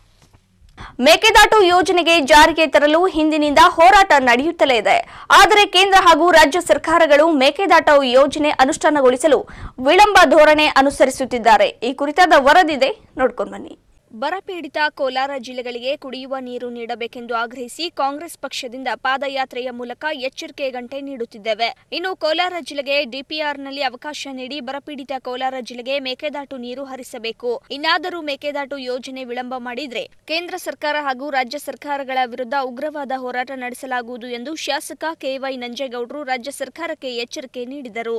ಮೇಕೆದಾಟು ಯೋಜನೆಗೆ ಜಾರಿಗೆ ತರಲು ಹಿಂದಿನಿಂದ ಹೋರಾಟ ನಡೆಯುತ್ತಲೇ ಇದೆ ಆದರೆ ಕೇಂದ್ರ ಹಾಗೂ ರಾಜ್ಯ ಸರ್ಕಾರಗಳು ಮೇಕೆದಾಟು ಯೋಜನೆ ಅನುಷ್ಠಾನಗೊಳಿಸಲು ವಿಳಂಬ ಧೋರಣೆ ಅನುಸರಿಸುತ್ತಿದ್ದಾರೆ ಈ ಕುರಿತಾದ ವರದಿದೆ ನೋಡ್ಕೊಂಡು ಬನ್ನಿ ಬರಪೀಡಿತ ಕೋಲಾರ ಜಿಲ್ಲೆಗಳಿಗೆ ಕುಡಿಯುವ ನೀರು ನೀಡಬೇಕೆಂದು ಆಗ್ರಹಿಸಿ ಕಾಂಗ್ರೆಸ್ ಪಕ್ಷದಿಂದ ಪಾದಯಾತ್ರೆಯ ಮೂಲಕ ಎಚ್ಚರಿಕೆ ಗಂಟೆ ನೀಡುತ್ತಿದ್ದೇವೆ ಇನ್ನು ಕೋಲಾರ ಜಿಲ್ಲೆಗೆ ಡಿಪಿಆರ್ನಲ್ಲಿ ಅವಕಾಶ ನೀಡಿ ಬರಪೀಡಿತ ಕೋಲಾರ ಜಿಲ್ಲೆಗೆ ಮೇಕೆದಾಟು ನೀರು ಹರಿಸಬೇಕು ಇನ್ನಾದರೂ ಮೇಕೆದಾಟು ಯೋಜನೆ ವಿಳಂಬ ಮಾಡಿದ್ರೆ ಕೇಂದ್ರ ಸರ್ಕಾರ ಹಾಗೂ ರಾಜ್ಯ ಸರ್ಕಾರಗಳ ವಿರುದ್ಧ ಉಗ್ರವಾದ ಹೋರಾಟ ನಡೆಸಲಾಗುವುದು ಎಂದು ಶಾಸಕ ಕೆವೈ ನಂಜೇಗೌಡರು ರಾಜ್ಯ ಸರ್ಕಾರಕ್ಕೆ ಎಚ್ಚರಿಕೆ ನೀಡಿದರು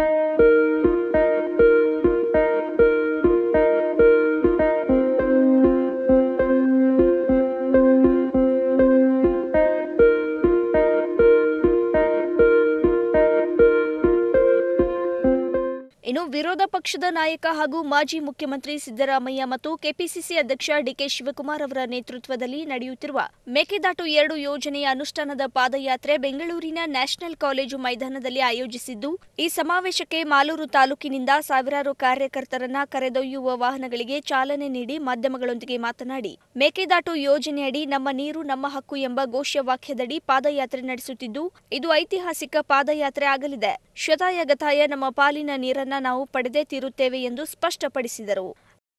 ಇನ್ನು ವಿರೋಧ ಪಕ್ಷದ ನಾಯಕ ಹಾಗೂ ಮಾಜಿ ಮುಖ್ಯಮಂತ್ರಿ ಸಿದ್ದರಾಮಯ್ಯ ಮತ್ತು ಕೆಪಿಸಿಸಿ ಅಧ್ಯಕ್ಷ ಡಿಕೆ ಶಿವಕುಮಾರ್ ಅವರ ನೇತೃತ್ವದಲ್ಲಿ ನಡೆಯುತ್ತಿರುವ ಮೇಕೆದಾಟು ಎರಡು ಯೋಜನೆಯ ಅನುಷ್ಠಾನದ ಪಾದಯಾತ್ರೆ ಬೆಂಗಳೂರಿನ ನ್ಯಾಷನಲ್ ಕಾಲೇಜು ಮೈದಾನದಲ್ಲಿ ಆಯೋಜಿಸಿದ್ದು ಈ ಸಮಾವೇಶಕ್ಕೆ ಮಾಲೂರು ತಾಲೂಕಿನಿಂದ ಸಾವಿರಾರು ಕಾರ್ಯಕರ್ತರನ್ನ ಕರೆದೊಯ್ಯುವ ವಾಹನಗಳಿಗೆ ಚಾಲನೆ ನೀಡಿ ಮಾಧ್ಯಮಗಳೊಂದಿಗೆ ಮಾತನಾಡಿ ಮೇಕೆದಾಟು ಯೋಜನೆಯಡಿ ನಮ್ಮ ನೀರು ನಮ್ಮ ಹಕ್ಕು ಎಂಬ ಘೋಷವಾಕ್ಯದಡಿ ಪಾದಯಾತ್ರೆ ನಡೆಸುತ್ತಿದ್ದು ಇದು ಐತಿಹಾಸಿಕ ಪಾದಯಾತ್ರೆ ಆಗಲಿದೆ ಶತಾಯ ಗತಾಯ ನಮ್ಮ ಪಾಲಿನ ನೀರನ್ನ ನಾವು ಪಡೆದೇ ತೀರುತ್ತೇವೆ ಎಂದು ಸ್ಪಷ್ಟಪಡಿಸಿದರು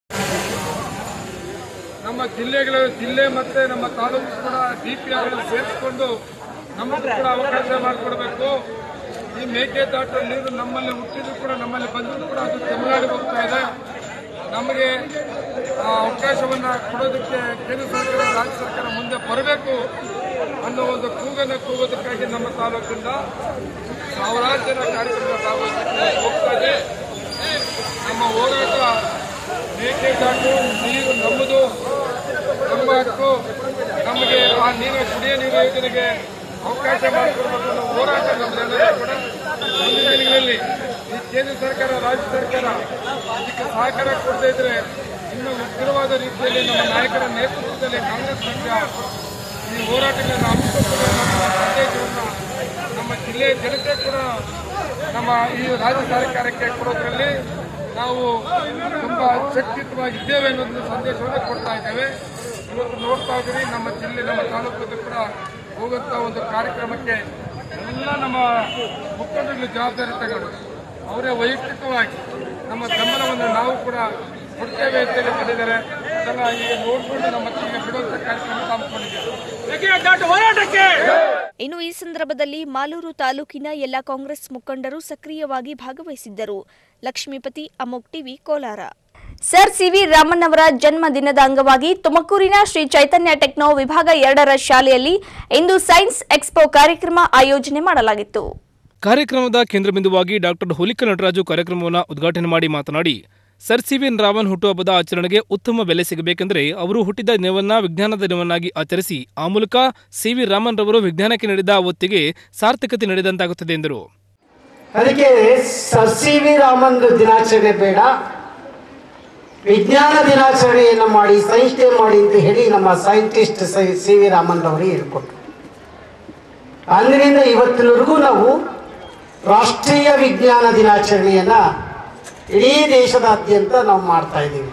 ನಮ್ಮ ಜಿಲ್ಲೆಗಳು ಜಿಲ್ಲೆ ಮತ್ತೆ ನಮ್ಮ ತಾಲೂಕು ಕೂಡ ಡಿ ಪಿ ಆರ್ ಸೇರಿಸಿಕೊಂಡು ನಮಗೂ ಕೂಡ ಅವಕಾಶ ಮಾಡಿಕೊಡ್ಬೇಕು ಈ ಮೇಕೆದಾಟು ನೀರು ನಮ್ಮಲ್ಲಿ ಹುಟ್ಟಿದ್ರು ಕೂಡ ನಮ್ಮಲ್ಲಿ ಬಂದರೂ ಕೂಡ ಅದು ತಮಿಳುನಾಡಿಗೆ ಹೋಗ್ತಾ ಇದೆ ನಮಗೆ ಆ ಅವಕಾಶವನ್ನು ಕೊಡೋದಕ್ಕೆ ಕೇಂದ್ರ ಸರ್ಕಾರ ರಾಜ್ಯ ಸರ್ಕಾರ ಮುಂದೆ ಬರಬೇಕು ಅನ್ನೋ ಒಂದು ಕೂಗನ್ನು ಕೂಗೋದಕ್ಕಾಗಿ ನಮ್ಮ ತಾಲೂಕಿಂದ ಸಾವಿರಾರು ಜನ ಕಾರ್ಯಕ್ರಮ ಭಾಗವಹಿಸಕ್ಕೆ ಹೋಗ್ತಾ ಇದೆ ನಮ್ಮ ಹೋರಾಟ ಮೇಕೆದಾಟು ನೀರು ನಮ್ಮದು ನಮ್ಮ ಹಕ್ಕು ನಮಗೆ ಆ ನೀರು ಕುಡಿಯೋ ನೀರು ಯೋಜನೆಗೆ ಅವಕಾಶ ಮಾಡಿಕೊಡ್ಬೇಕು ಅನ್ನೋ ಹೋರಾಟ ನಮ್ಮದೆಲ್ಲರೂ ಕೂಡ ಮುಂದಿನ ದಿನಗಳಲ್ಲಿ ಈ ಕೇಂದ್ರ ಸರ್ಕಾರ ರಾಜ್ಯ ಸರ್ಕಾರ ಇದಕ್ಕೆ ಸಹಕಾರ ಕೊಡದೇ ಇದ್ರೆ ಇನ್ನೂ ಉಗ್ರವಾದ ರೀತಿಯಲ್ಲಿ ನಮ್ಮ ನಾಯಕರ ನೇತೃತ್ವದಲ್ಲಿ ಕಾಂಗ್ರೆಸ್ ಪಕ್ಷ ಈ ಹೋರಾಟಗಳನ್ನು ಹಮ್ಮಿಕೊಂಡು ನಮ್ಮ ಸಂದೇಶವನ್ನು ನಮ್ಮ ಜಿಲ್ಲೆಯ ಜನತೆ ಕೂಡ ನಮ್ಮ ಈ ರಾಜ್ಯ ಸರ್ಕಾರಕ್ಕೆ ಕೊಡೋದ್ರಲ್ಲಿ ನಾವು ತುಂಬಾ ಶಕ್ತಿಯುತವಾಗಿದ್ದೇವೆ ಅನ್ನೋದನ್ನ ಸಂದೇಶವನ್ನು ಕೊಡ್ತಾ ಇದ್ದೇವೆ ಇವತ್ತು ನೋಡ್ತಾ ಇದ್ದೀವಿ ನಮ್ಮ ಜಿಲ್ಲೆ ನಮ್ಮ ತಾಲೂಕದ್ದು ಕೂಡ ಹೋಗುವಂಥ ಒಂದು ಕಾರ್ಯಕ್ರಮಕ್ಕೆ ಎಲ್ಲ ನಮ್ಮ ಮುಖಂಡರುಗಳು ಜವಾಬ್ದಾರಿ ತಗೊಂಡು ಅವರೇ ವೈಯಕ್ತಿಕವಾಗಿ ನಮ್ಮ ಬೆಂಬಲವನ್ನು ನಾವು ಕೂಡ ಕೊಡ್ತೇವೆ ಅಂತೇಳಿ ಹೇಳಿದ್ದಾರೆ ಅದೆಲ್ಲ ಈಗ ನೋಡಿಕೊಂಡು ನಮ್ಮ ಈಗ ಬಿಡುವಂಥ ಕಾರ್ಯಕ್ರಮ ಹಮ್ಮಿಕೊಂಡಿದ್ದೇವೆ ಹೋರಾಟಕ್ಕೆ ಇನ್ನು ಈ ಸಂದರ್ಭದಲ್ಲಿ ಮಾಲೂರು ತಾಲೂಕಿನ ಎಲ್ಲ ಕಾಂಗ್ರೆಸ್ ಮುಖಂಡರು ಸಕ್ರಿಯವಾಗಿ ಭಾಗವಹಿಸಿದ್ದರು Lakshmipathi Amogh TV Kolar sir CV Raman ಅವರ ಜನ್ಮ ದಿನದ ಅಂಗವಾಗಿ ತುಮಕೂರಿನ ಶ್ರೀ ಚೈತನ್ಯ ಟೆಕ್ನೋ ವಿಭಾಗ ಎರಡರ ಶಾಲೆಯಲ್ಲಿ ಇಂದು ಸೈನ್ಸ್ ಎಕ್ಸ್ಪೋ ಕಾರ್ಯಕ್ರಮ ಆಯೋಜನೆ ಮಾಡಲಾಗಿತ್ತು ಕಾರ್ಯಕ್ರಮದ ಕೇಂದ್ರ ಬಿಂದುವಾಗಿ ಡಾಕ್ಟರ್ ಹುಲಿಕ ನಟರಾಜು ಕಾರ್ಯಕ್ರಮವನ್ನು ಉದ್ಘಾಟನೆ ಮಾಡಿ ಮಾತನಾಡಿ ಸರ್ ಸಿ ವಿ ರಾಮನ್ ಹುಟ್ಟುಹಬ್ಬದ ಆಚರಣೆಗೆ ಉತ್ತಮ ಬೆಲೆ ಸಿಗಬೇಕೆಂದರೆ ಅವರು ಹುಟ್ಟಿದ ದಿನವನ್ನ ವಿಜ್ಞಾನದ ದಿನವನ್ನಾಗಿ ಆಚರಿಸಿ ಆ ಮೂಲಕ ಸಿ ವಿ ರಾಮನ್ ರವರು ವಿಜ್ಞಾನಕ್ಕೆ ನೀಡಿದ ಒತ್ತಿಗೆ ಸಾರ್ಥಕತೆ ನೀಡಿದಂತಾಗುತ್ತದೆ ಎಂದರು ಅದಕ್ಕೆ ಸರ್ ಸಿ ವಿ ರಾಮನ್ದು ದಿನಾಚರಣೆ ಬೇಡ ವಿಜ್ಞಾನ ದಿನಾಚರಣೆಯನ್ನು ಮಾಡಿ ಸೈನ್ಸ್ ಡೇ ಮಾಡಿ ಅಂತ ಹೇಳಿ ನಮ್ಮ ಸೈಂಟಿಸ್ಟ್ ಸಿ ವಿ ರಾಮನ್ ಅವರಿಗೆ ಹೇಳ್ಕೊಟ್ರು ಅಂದಿನಿಂದ ಇವತ್ತಿನವರೆಗೂ ನಾವು ರಾಷ್ಟ್ರೀಯ ವಿಜ್ಞಾನ ದಿನಾಚರಣೆಯನ್ನು ಇಡೀ ದೇಶದಾದ್ಯಂತ ನಾವು ಮಾಡ್ತಾ ಇದ್ದೀವಿ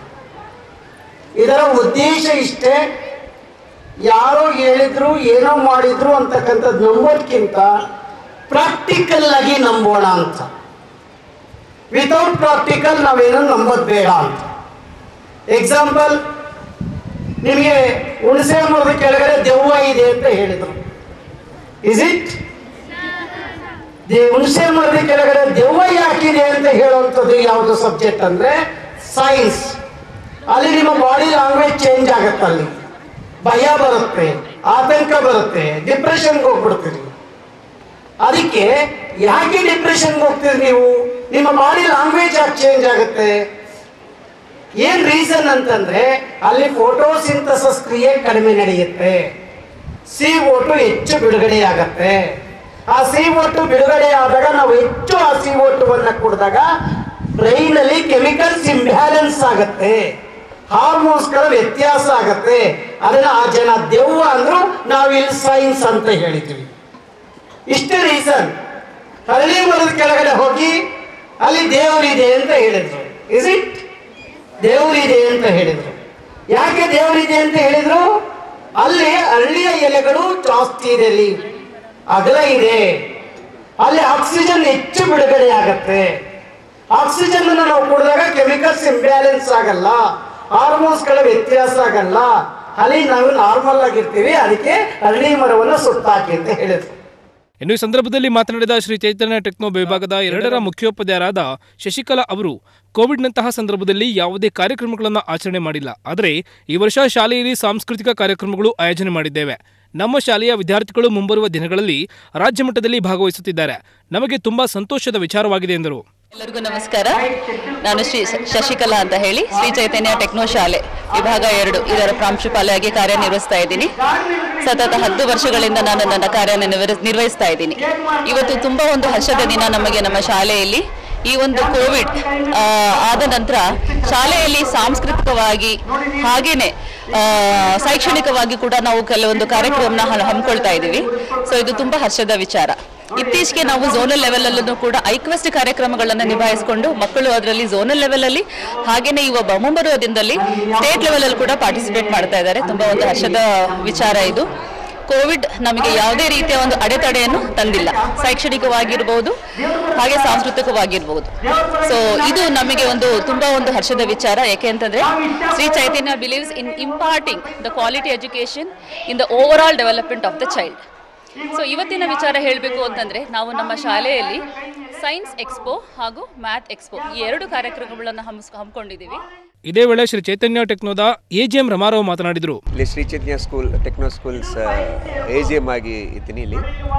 ಇದರ ಉದ್ದೇಶ ಇಷ್ಟೇ ಯಾರೋ ಹೇಳಿದ್ರು ಏನೋ ಮಾಡಿದ್ರು ಅಂತಕ್ಕಂಥದ್ದು ನಂಬೋದಕ್ಕಿಂತ ಪ್ರಾಕ್ಟಿಕಲ್ ಆಗಿ ನಂಬೋಣ ಅಂತ ವಿತೌಟ್ ಪ್ರಾಕ್ಟಿಕಲ್ ನಾವೇನೋ ನಂಬೋದು ಬೇಡ ಅಂತ ಎಕ್ಸಾಂಪಲ್ ನಿಮಗೆ ಹುಣಸೆ ಮರದ ಕೆಳಗಡೆ ದೆವ್ವ ಇದೆ ಅಂತ ಹೇಳಿದರು ಇಸ್ ಇಟ್ ದೇ ಹುಣಸೆ ಮರದ ಕೆಳಗಡೆ ದೆವ್ವ ಯಾಕಿದೆ ಅಂತ ಹೇಳುವಂಥದ್ದು ಯಾವುದು ಸಬ್ಜೆಕ್ಟ್ ಅಂದ್ರೆ ಸೈನ್ಸ್ ಅಲ್ಲಿ ನಿಮ್ಮ ಬಾಡಿ ಲ್ಯಾಂಗ್ವೇಜ್ ಚೇಂಜ್ ಆಗುತ್ತೆ ಅಲ್ಲಿ ಭಯ ಬರುತ್ತೆ ಆತಂಕ ಬರುತ್ತೆ ಡಿಪ್ರೆಷನ್ಗೆ ಹೋಗ್ಬಿಡ್ತೀರಿ ಅದಕ್ಕೆ ಯಾಕೆ ಡಿಪ್ರೆಷನ್ಗೆ ಹೋಗ್ತೀರಿ ನೀವು ನಿಮ್ಮ ಬಾಡಿ ಲ್ಯಾಂಗ್ವೇಜ್ ಯಾಕೆ ಚೇಂಜ್ ಆಗುತ್ತೆ ಏನ್ ರೀಸನ್ ಅಂತಂದ್ರೆ ಅಲ್ಲಿ ಫೋಟೋಸಿಂಥಸಸ್ ಕ್ರಿಯೆ ಕಡಿಮೆ ನಡೆಯುತ್ತೆ ಸಿ ಓಟು ಹೆಚ್ಚು ಬಿಡುಗಡೆ ಆಗತ್ತೆ ಆ ಸಿ ಓಟು ಬಿಡುಗಡೆ ಆದಾಗ ನಾವು ಹೆಚ್ಚು ಆ ಸಿ ಓಟುವನ್ನ ಕುಡಿದಾಗ ಬ್ರೈನ್ ಅಲ್ಲಿ ಕೆಮಿಕಲ್ಸ್ ಇಂಬ್ಯಾಲೆನ್ಸ್ ಆಗತ್ತೆ ಹಾರ್ಮೋನ್ಸ್ಗಳ ವ್ಯತ್ಯಾಸ ಆಗತ್ತೆ ಅದನ್ನ ಆ ಜನ ದೆವ್ವ ಅಂದ್ರು ನಾವು ಇಲ್ಲಿ ಸೈನ್ಸ್ ಅಂತ ಹೇಳಿದ್ವಿ ಇಷ್ಟೇ ರೀಸನ್ ಹಳ್ಳಿ ಮರದ ಕೆಳಗಡೆ ಹೋಗಿ ಅಲ್ಲಿ ದೇವರಿದೆ ಅಂತ ಹೇಳಿದ್ರು ಇಸ್ ಇಟ್ ದೇವರಿದೆ ಅಂತ ಹೇಳಿದ್ರು ಯಾಕೆ ದೇವರಿದೆ ಅಂತ ಹೇಳಿದ್ರು ಅಲ್ಲಿ ಹಳ್ಳಿಯ ಎಲೆಗಳು ಜಾಸ್ತಿ ಇದೆ ಅಲ್ಲಿ ಅಗಲ ಇದೆ ಅಲ್ಲಿ ಆಕ್ಸಿಜನ್ ಹೆಚ್ಚು ಬಿಡುಗಡೆ ಆಗತ್ತೆ ಆಕ್ಸಿಜನ್ ಅನ್ನು ನಾವು ಕುಡಿದಾಗ ಕೆಮಿಕಲ್ಸ್ ಇಂಬ್ಯಾಲೆನ್ಸ್ ಆಗಲ್ಲ ಹಾರ್ಮೋನ್ಸ್ಗಳ ವ್ಯತ್ಯಾಸ ಆಗಲ್ಲ ಅಲ್ಲಿ ನಾವು ನಾರ್ಮಲ್ ಆಗಿರ್ತೀವಿ ಅದಕ್ಕೆ ಹಳ್ಳಿ ಮರವನ್ನು ಸುತ್ತಾಕಿ ಅಂತ ಹೇಳಿದ್ರು ಇನ್ನು ಈ ಸಂದರ್ಭದಲ್ಲಿ ಮಾತನಾಡಿದ ಶ್ರೀ ಚೈತನ್ಯ ಟೆಕ್ನೋ ವಿಭಾಗದ ಎರಡರ ಮುಖ್ಯೋಪಾಧ್ಯಾಯರಾದ ಶಶಿಕಲಾ ಅವರು ಕೋವಿಡ್ನಂತಹ ಸಂದರ್ಭದಲ್ಲಿ ಯಾವುದೇ ಕಾರ್ಯಕ್ರಮಗಳನ್ನು ಆಚರಣೆ ಮಾಡಿಲ್ಲ ಆದರೆ ಈ ವರ್ಷ ಶಾಲೆಯಲ್ಲಿ ಸಾಂಸ್ಕೃತಿಕ ಕಾರ್ಯಕ್ರಮಗಳು ಆಯೋಜನೆ ಮಾಡಿದ್ದೇವೆ ನಮ್ಮ ಶಾಲೆಯ ವಿದ್ಯಾರ್ಥಿಗಳು ಮುಂಬರುವ ದಿನಗಳಲ್ಲಿ ರಾಜ್ಯ ಮಟ್ಟದಲ್ಲಿ ಭಾಗವಹಿಸುತ್ತಿದ್ದಾರೆ ನಮಗೆ ತುಂಬಾ ಸಂತೋಷದ ವಿಚಾರವಾಗಿದೆ ಎಂದರು ಎಲ್ಲರಿಗೂ ನಮಸ್ಕಾರ ನಾನು ಶ್ರೀ ಶಶಿಕಲಾ ಅಂತ ಹೇಳಿ ಶ್ರೀ ಚೈತನ್ಯ ಟೆಕ್ನೋ ಶಾಲೆ ವಿಭಾಗ ಎರಡು ಇದರ ಪ್ರಾಂಶುಪಾಲೆಯಾಗಿ ಕಾರ್ಯನಿರ್ವಹಿಸ್ತಾ ಇದ್ದೀನಿ ಸತತ ಹತ್ತು ವರ್ಷಗಳಿಂದ ನಾನು ನನ್ನ ಕಾರ್ಯ ನಿರ್ವಹಿಸ್- ನಿರ್ವಹಿಸ್ತಾ ಇದ್ದೀನಿ ಇವತ್ತು ತುಂಬಾ ಒಂದು ಹರ್ಷದ ದಿನ ನಮಗೆ ನಮ್ಮ ಶಾಲೆಯಲ್ಲಿ ಈ ಒಂದು ಕೋವಿಡ್ ಆ, ಆದ ನಂತರ ಶಾಲೆಯಲ್ಲಿ ಸಾಂಸ್ಕೃತಿಕವಾಗಿ ಹಾಗೇನೆ ಆ, ಶೈಕ್ಷಣಿಕವಾಗಿ ಕೂಡ ನಾವು ಕೆಲವೊಂದು ಕಾರ್ಯಕ್ರಮನ ಹ- ಹಮ್ಮಿಕೊಳ್ತಾ ಇದ್ದೀವಿ ಸೊ ಇದು ತುಂಬಾ ಹರ್ಷದ ವಿಚಾರ ಇತ್ತೀಚೆಗೆ ನಾವು ಝೋನಲ್ ಲೆವೆಲ್ ಅಲ್ಲೂ ಕೂಡ ಐಕ್ವೆಸ್ಟ್ ಕಾರ್ಯಕ್ರಮಗಳನ್ನು ನಿಭಾಯಿಸಿಕೊಂಡು ಮಕ್ಕಳು ಅದರಲ್ಲಿ ಝೋನಲ್ ಲೆವೆಲ್ ಅಲ್ಲಿ ಹಾಗೇನೆ ಇವ ಬ- ಮುಂಬರುವ ದಿನದಲ್ಲಿ ಸ್ಟೇಟ್ ಲೆವೆಲ್ ಅಲ್ಲಿ ಕೂಡ ಪಾರ್ಟಿಸಿಪೇಟ್ ಮಾಡ್ತಾ ಇದ್ದಾರೆ ತುಂಬಾ ಒಂದು ಹರ್ಷದ ವಿಚಾರ ಇದು ಕೋವಿಡ್ ನಮಗೆ ಯಾವುದೇ ರೀತಿಯ ಒಂದು ಅಡೆತಡೆಯನ್ನು ತಂದಿಲ್ಲ ಶೈಕ್ಷಣಿಕವಾಗಿರ್ಬೋದು ಹಾಗೆ ಸಾಂಸ್ಕೃತಿಕವಾಗಿರ್ಬೋದು ಸೊ ಇದು ನಮಗೆ ಒಂದು ತುಂಬಾ ಒಂದು ಹರ್ಷದ ವಿಚಾರ ಯಾಕೆ ಅಂತಂದ್ರೆ Sri Chaitanya believes in imparting the quality education in the overall development of the child so ಇವತ್ತಿನ ವಿಚಾರ ಹೇಳಬೇಕು ಅಂತಂದ್ರೆ ನಾವು ನಮ್ಮ ಶಾಲೆಯಲ್ಲಿ ಸೈನ್ಸ್ ಎಕ್ಸ್ಪೋ ಹಾಗೂ ಮ್ಯಾಥ್ ಎಕ್ಸ್ಪೋ ಈ ಎರಡು ಕಾರ್ಯಕ್ರಮಗಳನ್ನು ಹಮ್ಮಿಸ್ ಹಮ್ಮಿಕೊಂಡಿದ್ದೀವಿ ಇದೇ ವೇಳೆ ಶ್ರೀ ಚೈತನ್ಯ ಟೆಕ್ನೋದ ಎಜಿಎಂ ರಮಾರಾವ್ ಮಾತನಾಡಿದರು ಇಲ್ಲಿ Sri Chaitanya school techno schools A G M ಆಗಿ ಇದ್ದೀನಿ ಇಲ್ಲಿ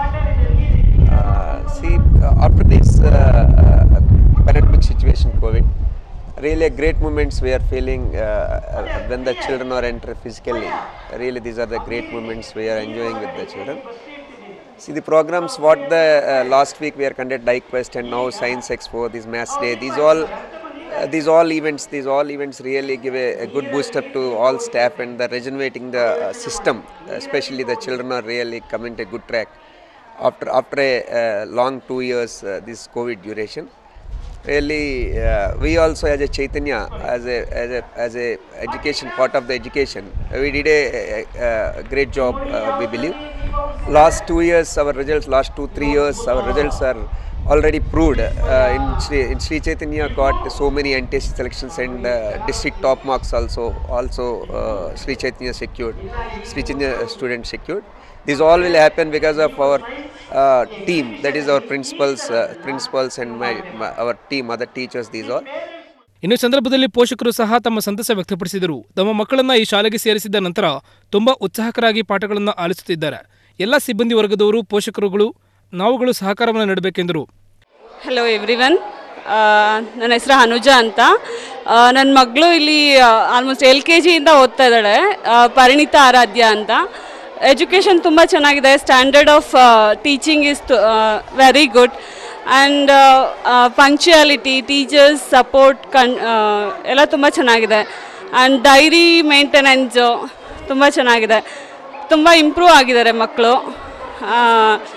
see after this pandemic situation covid really a great moments we are feeling uh, uh, when the children are enter physically really these are the great moments we are enjoying with the children see the programs what the uh, last week we are conducted DikeQuest and now science expo this maths day these all uh, these all events these all events really give a, a good boost up to all staff and the regenerating the uh, system especially the children are really coming to a good track after after a uh, long two years uh, this covid duration really uh, we also as a chaitanya as a as a as a education part of the education uh, we did a, a, a great job uh, we believe last two years our results last two three years our results are already proved uh, in Sri, in Sri Chaitanya got so many NTSC selections and uh, district top marks also also uh, Sri Chaitanya secured Sri Chaitanya students secured this all will happen because of our uh, team that is our principals uh, principals and my, my our team other teachers these all ಇನ್ನು ಈ ಸಂದರ್ಭದಲ್ಲಿ ಪೋಷಕರು ಸಹ ತಮ್ಮ ಸಂತಸ ವ್ಯಕ್ತಪಡಿಸಿದರು ತಮ್ಮ ಮಕ್ಕಳನ್ನ ಈ ಶಾಲೆಗೆ ಸೇರಿಸಿದ ನಂತರ ತುಂಬಾ ಉತ್ಸಾಹಕರಾಗಿ ಪಾಠಗಳನ್ನು ಆಲಿಸುತ್ತಿದ್ದಾರೆ ಎಲ್ಲ ಸಿಬ್ಬಂದಿ ವರ್ಗದವರು ಪೋಷಕರುಗಳು ನಾವುಗಳು ಸಹಕಾರವನ್ನು ನೀಡಬೇಕೆಂದರು ಹಲೋ ಎವ್ರಿ ಒನ್ ನನ್ನ ಹೆಸರು ಅನುಜ ಅಂತ ನನ್ನ ಮಗಳು ಇಲ್ಲಿ ಆಲ್ಮೋಸ್ಟ್ ಎಲ್ ಕೆ ಜಿಯಿಂದ ಓದ್ತಾ ಇದ್ದಾಳೆ ಆ, ಪರಿಣಿತ ಆರಾಧ್ಯ ಅಂತ ಎಜುಕೇಷನ್ ತುಂಬ ಚೆನ್ನಾಗಿದೆ standard of teaching is very good and punctuality teachers support ಕನ್ ಆ, ಎಲ್ಲ ತುಂಬ ಚೆನ್ನಾಗಿದೆ ಆ್ಯಂಡ್ ಡೈರಿ ಮೇಂಟೆನೆನ್ಸು ತುಂಬ ಚೆನ್ನಾಗಿದೆ ತುಂಬ ಇಂಪ್ರೂವ್ ಆಗಿದ್ದಾರೆ ಮಕ್ಕಳು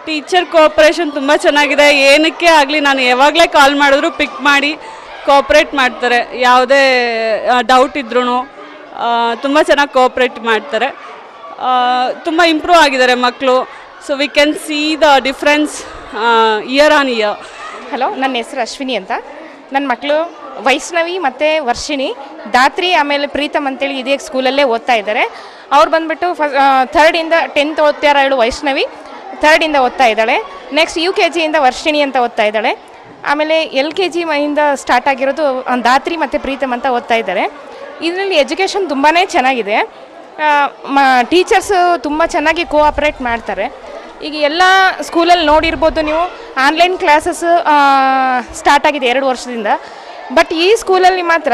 ಟೀಚರ್ ಕೋಆಪ್ರೇಷನ್ ತುಂಬ ಚೆನ್ನಾಗಿದೆ ಏನಕ್ಕೆ ಆಗಲಿ ನಾನು ಯಾವಾಗಲೇ ಕಾಲ್ ಮಾಡಿದ್ರು ಪಿಕ್ ಮಾಡಿ ಕೋಆಪ್ರೇಟ್ ಮಾಡ್ತಾರೆ ಯಾವುದೇ ಡೌಟ್ ಇದ್ರೂ ತುಂಬ ಚೆನ್ನಾಗಿ ಕೋಆಪ್ರೇಟ್ ಮಾಡ್ತಾರೆ ತುಂಬ ಇಂಪ್ರೂವ್ ಆಗಿದ್ದಾರೆ ಮಕ್ಕಳು so we can see the difference year on year hello ನನ್ನ ಹೆಸರು ಅಶ್ವಿನಿ ಅಂತ ನನ್ನ ಮಕ್ಕಳು ವೈಷ್ಣವಿ ಮತ್ತು ವರ್ಷಿಣಿ ದಾತ್ರಿ ಆಮೇಲೆ ಪ್ರೀತಮ್ ಅಂತೇಳಿ ಇದೇ ಸ್ಕೂಲಲ್ಲೇ ಓದ್ತಾ ಇದ್ದಾರೆ ಅವ್ರು ಬಂದ್ಬಿಟ್ಟು ಫಸ್ಟ್ ಥರ್ಡಿಂದ ಟೆಂತ್ ಓದ್ತಾ ಇರೋಳು ವೈಷ್ಣವಿ ಥರ್ಡಿಂದ ಓದ್ತಾ ಇದ್ದಾಳೆ ನೆಕ್ಸ್ಟ್ ಯು ಕೆ ಜಿಯಿಂದ ವರ್ಷಿಣಿ ಅಂತ ಓದ್ತಾ ಇದ್ದಾಳೆ ಆಮೇಲೆ ಎಲ್ ಕೆ ಜಿ ಇಂದ ಸ್ಟಾರ್ಟ್ ಆಗಿರೋದು ಆ, ದಾತ್ರಿ ಮತ್ತು ಪ್ರೀತಮ್ ಅಂತ ಓದ್ತಾ ಇದ್ದಾರೆ ಇದರಲ್ಲಿ ಎಜುಕೇಷನ್ ತುಂಬಾ ಚೆನ್ನಾಗಿದೆ ಟೀಚರ್ಸು ತುಂಬ ಚೆನ್ನಾಗಿ ಕೋಆಪ್ರೇಟ್ ಮಾಡ್ತಾರೆ ಈಗ ಎಲ್ಲ ಸ್ಕೂಲಲ್ಲಿ ನೋಡಿರ್ಬೋದು ನೀವು ಆನ್ಲೈನ್ ಕ್ಲಾಸಸ್ ಸ್ಟಾರ್ಟ್ ಆಗಿದೆ ಎರಡು ವರ್ಷದಿಂದ ಬಟ್ ಈ ಸ್ಕೂಲಲ್ಲಿ ಮಾತ್ರ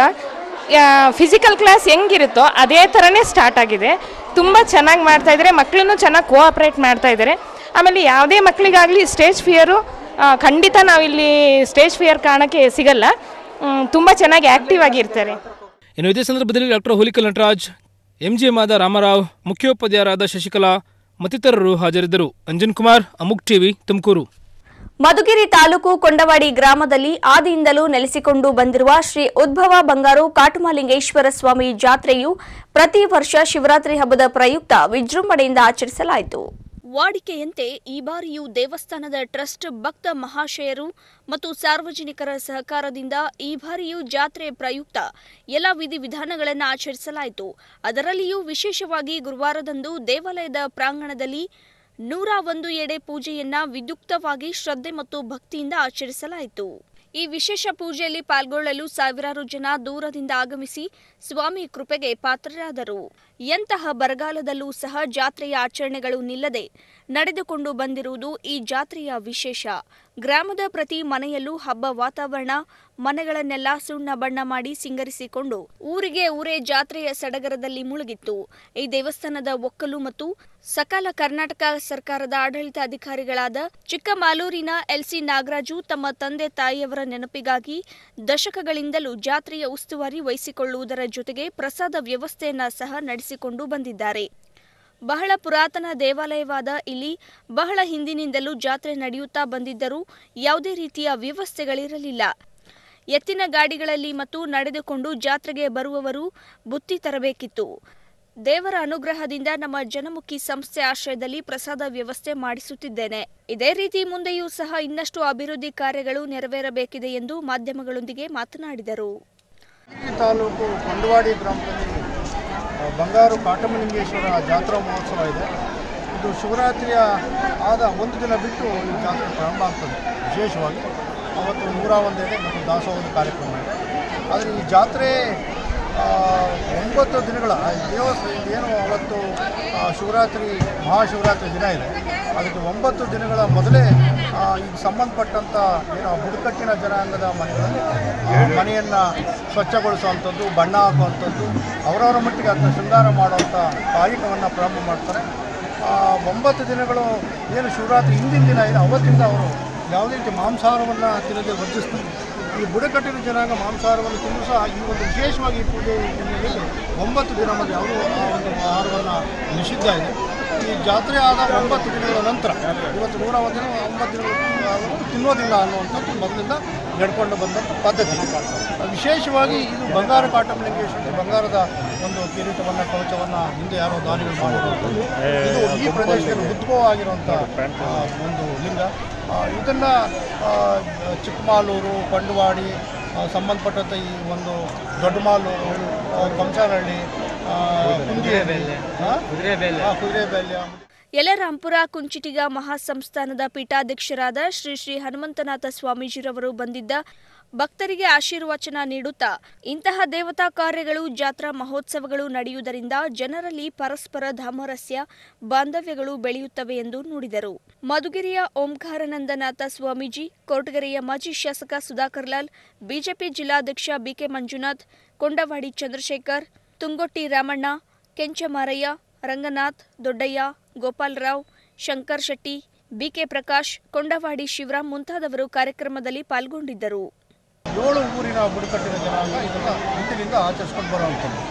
ಫಿಸಿಕಲ್ ಕ್ಲಾಸ್ ಹೆಂಗಿರುತ್ತೋ ಅದೇ ಥರನೇ ಸ್ಟಾರ್ಟ್ ಆಗಿದೆ ತುಂಬ ಚೆನ್ನಾಗಿ ಮಾಡ್ತಾ ಇದ್ದಾರೆ ಮಕ್ಕಳನ್ನು ಚೆನ್ನಾಗಿ ಕೋಆಪ್ರೇಟ್ ಮಾಡ್ತಾ ಇದ್ದಾರೆ ಆಮೇಲೆ ಯಾವುದೇ ಮಕ್ಕಳಿಗಾಗಲಿ ಸ್ಟೇಜ್ ಫಿಯರು ಖಂಡಿತ ನಾವಿಲ್ಲಿ ಸ್ಟೇಜ್ ಫಿಯರ್ ಕಾಣೋಕ್ಕೆ ಸಿಗಲ್ಲ ತುಂಬ ಚೆನ್ನಾಗಿ ಆ್ಯಕ್ಟಿವ್ ಆಗಿರ್ತಾರೆ ಇನ್ನು ಇದೇ ಸಂದರ್ಭದಲ್ಲಿ ಡಾಕ್ಟರ್ ಹುಲಿಕಲ್ ನಟರಾಜ್ ಎಂಜಿಎಂ ಆದ ರಾಮರಾವ್ ಮುಖ್ಯೋಪಾಧ್ಯಾಯರಾದ ಶಶಿಕಲಾ ಮತ್ತಿತರರು ಹಾಜರಿದ್ದರು ಅಂಜನ್ ಕುಮಾರ್ ಅಮುಕ್ ಟಿವಿ ತುಮಕೂರು ಮಧುಗಿರಿ ತಾಲೂಕು ಕೊಂಡವಾಡಿ ಗ್ರಾಮದಲ್ಲಿ ಆದಿಯಿಂದಲೂ ನೆಲೆಸಿಕೊಂಡು ಬಂದಿರುವ ಶ್ರೀ ಉದ್ಭವ ಬಂಗಾರು ಕಾಟುಮಲಿಂಗೇಶ್ವರ ಸ್ವಾಮಿ ಜಾತ್ರೆಯು ಪ್ರತಿ ವರ್ಷ ಶಿವರಾತ್ರಿ ಹಬ್ಬದ ಪ್ರಯುಕ್ತ ವಿಜೃಂಭಣೆಯಿಂದ ಆಚರಿಸಲಾಯಿತು ವಾಡಿಕೆಯಂತೆ ಈ ಬಾರಿಯೂ ದೇವಸ್ಥಾನದ ಟ್ರಸ್ಟ್ ಭಕ್ತ ಮಹಾಶಯರು ಮತ್ತು ಸಾರ್ವಜನಿಕರ ಸಹಕಾರದಿಂದ ಈ ಬಾರಿಯೂ ಜಾತ್ರೆ ಪ್ರಯುಕ್ತ ಎಲ್ಲ ವಿಧಿವಿಧಾನಗಳನ್ನು ಆಚರಿಸಲಾಯಿತು ಅದರಲ್ಲಿಯೂ ವಿಶೇಷವಾಗಿ ಗುರುವಾರದಂದು ದೇವಾಲಯದ ಪ್ರಾಂಗಣದಲ್ಲಿ ನೂರ ಒಂದು ಎಡೆ ಪೂಜೆಯನ್ನ ವಿದ್ಯುಕ್ತವಾಗಿ ಶ್ರದ್ಧೆ ಮತ್ತು ಭಕ್ತಿಯಿಂದ ಆಚರಿಸಲಾಯಿತು ಈ ವಿಶೇಷ ಪೂಜೆಯಲ್ಲಿ ಪಾಲ್ಗೊಳ್ಳಲು ಸಾವಿರಾರು ಜನ ದೂರದಿಂದ ಆಗಮಿಸಿ ಸ್ವಾಮಿ ಕೃಪೆಗೆ ಪಾತ್ರರಾದರು ಎಂತಹ ಬರಗಾಲದಲ್ಲೂ ಸಹ ಜಾತ್ರೆಯ ಆಚರಣೆಗಳು ನಿಲ್ಲದೆ ನಡೆದುಕೊಂಡು ಬಂದಿರುವುದು ಈ ಜಾತ್ರೆಯ ವಿಶೇಷ ಗ್ರಾಮದ ಪ್ರತಿ ಮನೆಯಲ್ಲೂ ಹಬ್ಬ ವಾತಾವರಣ ಮನೆಗಳನ್ನೆಲ್ಲ ಸುಣ್ಣ ಬಣ್ಣ ಮಾಡಿ ಸಿಂಗರಿಸಿಕೊಂಡು ಊರಿಗೆ ಊರೇ ಜಾತ್ರೆಯ ಸಡಗರದಲ್ಲಿ ಮುಳುಗಿತ್ತು ಈ ದೇವಸ್ಥಾನದ ಒಕ್ಕಲು ಮತ್ತು ಸಕಲ ಕರ್ನಾಟಕ ಸರ್ಕಾರದ ಆಡಳಿತಾಧಿಕಾರಿಗಳಾದ ಚಿಕ್ಕಮಾಲೂರಿನ ಎಲ್ಸಿ ನಾಗರಾಜು ತಮ್ಮ ತಂದೆ ತಾಯಿಯವರ ನೆನಪಿಗಾಗಿ ದಶಕಗಳಿಂದಲೂ ಜಾತ್ರೆಯ ಉಸ್ತುವಾರಿ ವಹಿಸಿಕೊಳ್ಳುವುದರ ಜೊತೆಗೆ ಪ್ರಸಾದ ವ್ಯವಸ್ಥೆಯನ್ನ ಸಹ ನಡೆಸಿಕೊಂಡು ಬಂದಿದ್ದಾರೆ ಬಹಳ ಪುರಾತನ ದೇವಾಲಯವಾದ ಇಲ್ಲಿ ಬಹಳ ಹಿಂದಿನಿಂದಲೂ ಜಾತ್ರೆ ನಡೆಯುತ್ತಾ ಬಂದಿದ್ದರೂ ಯಾವುದೇ ರೀತಿಯ ವ್ಯವಸ್ಥೆಗಳಿರಲಿಲ್ಲ ಎತ್ತಿನ ಗಾಡಿಗಳಲ್ಲಿ ಮತ್ತು ನಡೆದುಕೊಂಡು ಜಾತ್ರೆಗೆ ಬರುವವರು ಬುತ್ತಿ ತರಬೇಕಿತ್ತು ದೇವರ ಅನುಗ್ರಹದಿಂದ ನಮ್ಮ ಜನಮುಖಿ ಸಂಸ್ಥೆ ಆಶ್ರಯದಲ್ಲಿ ಪ್ರಸಾದ ವ್ಯವಸ್ಥೆ ಮಾಡಿಸುತ್ತಿದ್ದೇನೆ ಇದೇ ರೀತಿ ಮುಂದೆಯೂ ಸಹ ಇನ್ನಷ್ಟು ಅಭಿವೃದ್ಧಿ ಕಾರ್ಯಗಳು ನೆರವೇರಬೇಕಿದೆ ಎಂದು ಮಾಧ್ಯಮಗಳೊಂದಿಗೆ ಮಾತನಾಡಿದರು ಈ ತಾಲೂಕು ಕೊಂಡವಾಡಿ ಗ್ರಾಮದಲ್ಲಿ ಆ, ಬಂಗಾರು ಕಾಟಮಲಿಂಗೇಶ್ವರ ಜಾತ್ರಾ ಮಹೋತ್ಸವ ಇದೆ ಇದು ಶಿವರಾತ್ರಿಯ ಆದ ಒಂದು ದಿನ ಬಿಟ್ಟು ಈ ಜಾತ್ರೆ ಪ್ರಾರಂಭ ಆಗ್ತದೆ ವಿಶೇಷವಾಗಿ ಅವತ್ತು ನೂರ ಒಂದೆಡೆ ಮತ್ತು ದಾಸೋಹದ ಕಾರ್ಯಕ್ರಮ ಇದೆ ಆದರೆ ಈ ಜಾತ್ರೆ ಆ, ಒಂಬತ್ತು ದಿನಗಳ ಆ ದೇವಸ್ಥಾನ ಏನು ಅವತ್ತು ಆ, ಶಿವರಾತ್ರಿ ಮಹಾಶಿವರಾತ್ರಿ ದಿನ ಇದೆ ಅದಕ್ಕೆ ಒಂಬತ್ತು ದಿನಗಳ ಮೊದಲೇ ಆ, ಈಗ ಸಂಬಂಧಪಟ್ಟಂಥ ಏನು ಬುಡಕಟ್ಟಿನ ಜನಾಂಗದ ಮನೆಗಳಲ್ಲಿ ಆ ಮನೆಯನ್ನು ಸ್ವಚ್ಛಗೊಳಿಸುವಂಥದ್ದು ಬಣ್ಣ ಹಾಕುವಂಥದ್ದು ಅವರವರ ಮಟ್ಟಿಗೆ ಅದನ್ನ ಶೃಂಗಾರ ಮಾಡುವಂಥ ಕಾರ್ಯಕ್ರಮವನ್ನು ಪ್ರಾರಂಭ ಮಾಡ್ತಾರೆ ಆ, ಒಂಬತ್ತು ದಿನಗಳು ಏನು ಶಿವರಾತ್ರಿ ಹಿಂದಿನ ದಿನ ಇದೆ ಅವತ್ತಿಂದ ಅವರು ಯಾವುದೇ ರೀತಿ ಮಾಂಸಾಹಾರವನ್ನು ತಿನ್ನದೆ ವರ್ಜಿಸ್ತಾರೆ ಈ ಬುಡಕಟ್ಟಿನ ಜನಾಂಗ ಮಾಂಸಾಹಾರವನ್ನು ತಿನ್ನೂ ಸಹ ಈ ಒಂದು ವಿಶೇಷವಾಗಿ ಈ ಪೂಜೆ ಹಿನ್ನೆಲೆಯಲ್ಲಿ ಒಂಬತ್ತು ದಿನ ಮತ್ತು ಯಾವುದೋ ಆ ಒಂದು ಆಹಾರವನ್ನು ನಿಷಿದ್ಧ ಇದೆ ಈ ಜಾತ್ರೆ ಆದ ಒಂಬತ್ತು ದಿನಗಳ ನಂತರ ಇವತ್ತು ನೂರ ಒಂದು ದಿನ ಒಂಬತ್ತು ದಿನಗಳು ಆದರೂ ತಿನ್ನೋದಿಲ್ಲ ಅನ್ನುವಂಥದ್ದು ಮೊದಲಿಂದ ನಡ್ಕೊಂಡು ಬಂದಂಥ ಪದ್ಧತಿ ವಿಶೇಷವಾಗಿ ಇದು ಬಂಗಾರ ಕಾಟಮಲಿಂಗೇಶ್ವರ ಬಂಗಾರದ ಒಂದು ಕಿರೀಟವನ್ನು ಕವಚವನ್ನು ಹಿಂದೆ ಯಾರೋ ದಾನಿಗಳು ಮಾಡಿರುವಂಥದ್ದು ಇದು ಈ ಪ್ರದೇಶದಲ್ಲಿ ಉದ್ಭವ ಆಗಿರುವಂಥ ಆ, ಒಂದು ಲಿಂಗ ಇದನ್ನು ಚಿಕ್ಕಮಾಲೂರು ಕೊಂಡವಾಡಿ ಆ, ಸಂಬಂಧಪಟ್ಟಂಥ ಈ ಒಂದು ದೊಡ್ಡಮಾಲೂರು ಆ, ಕಂಸಾರಹಳ್ಳಿ ಆ, ಕುಂದಿಯಲ್ಲಿ ಆ? ಆ, ಕುದುರೆಬೆಲ್ಯ ಯಲರಾಂಪುರ ಕುಂಚಿಟಿಗ ಮಹಾಸಂಸ್ಥಾನದ ಪೀಠಾಧ್ಯಕ್ಷರಾದ ಶ್ರೀ ಶ್ರೀ ಹನುಮಂತನಾಥ ಸ್ವಾಮೀಜಿರವರು ಬಂದಿದ್ದ ಭಕ್ತರಿಗೆ ಆಶೀರ್ವಚನ ನೀಡುತ್ತಾ ಇಂತಹ ದೇವತಾ ಕಾರ್ಯಗಳು ಜಾತ್ರಾ ಮಹೋತ್ಸವಗಳು ನಡೆಯುವುದರಿಂದ ಜನರಲ್ಲಿ ಪರಸ್ಪರ ಧಾಮರಸ್ಯ ಬಾಂಧವ್ಯಗಳು ಬೆಳೆಯುತ್ತವೆ ಎಂದು ನುಡಿದರು ಮಧುಗಿರಿಯ ಓಂಕಾರಾನಂದನಾಥ ಸ್ವಾಮೀಜಿ ಕೊರಟಗೆರೆಯ ಮಾಜಿ ಶಾಸಕ ಸುಧಾಕರ್ ಲಾಲ್ ಬಿಜೆಪಿ ಜಿಲ್ಲಾಧ್ಯಕ್ಷ ಬಿಕೆ ಮಂಜುನಾಥ್ ಕೊಂಡವಾಡಿ ಚಂದ್ರಶೇಖರ್ ತುಂಗೊಟ್ಟಿ ರಾಮಣ್ಣ ಕೆಂಚಮಾರಯ್ಯ ರಂಗನಾಥ್ ದೊಡ್ಡಯ್ಯ ಗೋಪಾಲರಾವ್ ಶಂಕರ್ ಶೆಟ್ಟಿ ಬಿಕೆ ಪ್ರಕಾಶ್ ಕೊಂಡವಾಡಿ ಶಿವರಾಮ್ ಮುಂತಾದವರು ಕಾರ್ಯಕ್ರಮದಲ್ಲಿ ಪಾಲ್ಗೊಂಡಿದ್ದರು ಏಳು ಊರಿನ ಬುಡಕಟ್ಟಿನ ಜನಾಂಗ ಇದನ್ನು ಹಿಂದಿನಿಂದ ಆಚರಿಸ್ಕೊಂಡು ಬರುವಂಥದ್ದು ಇದು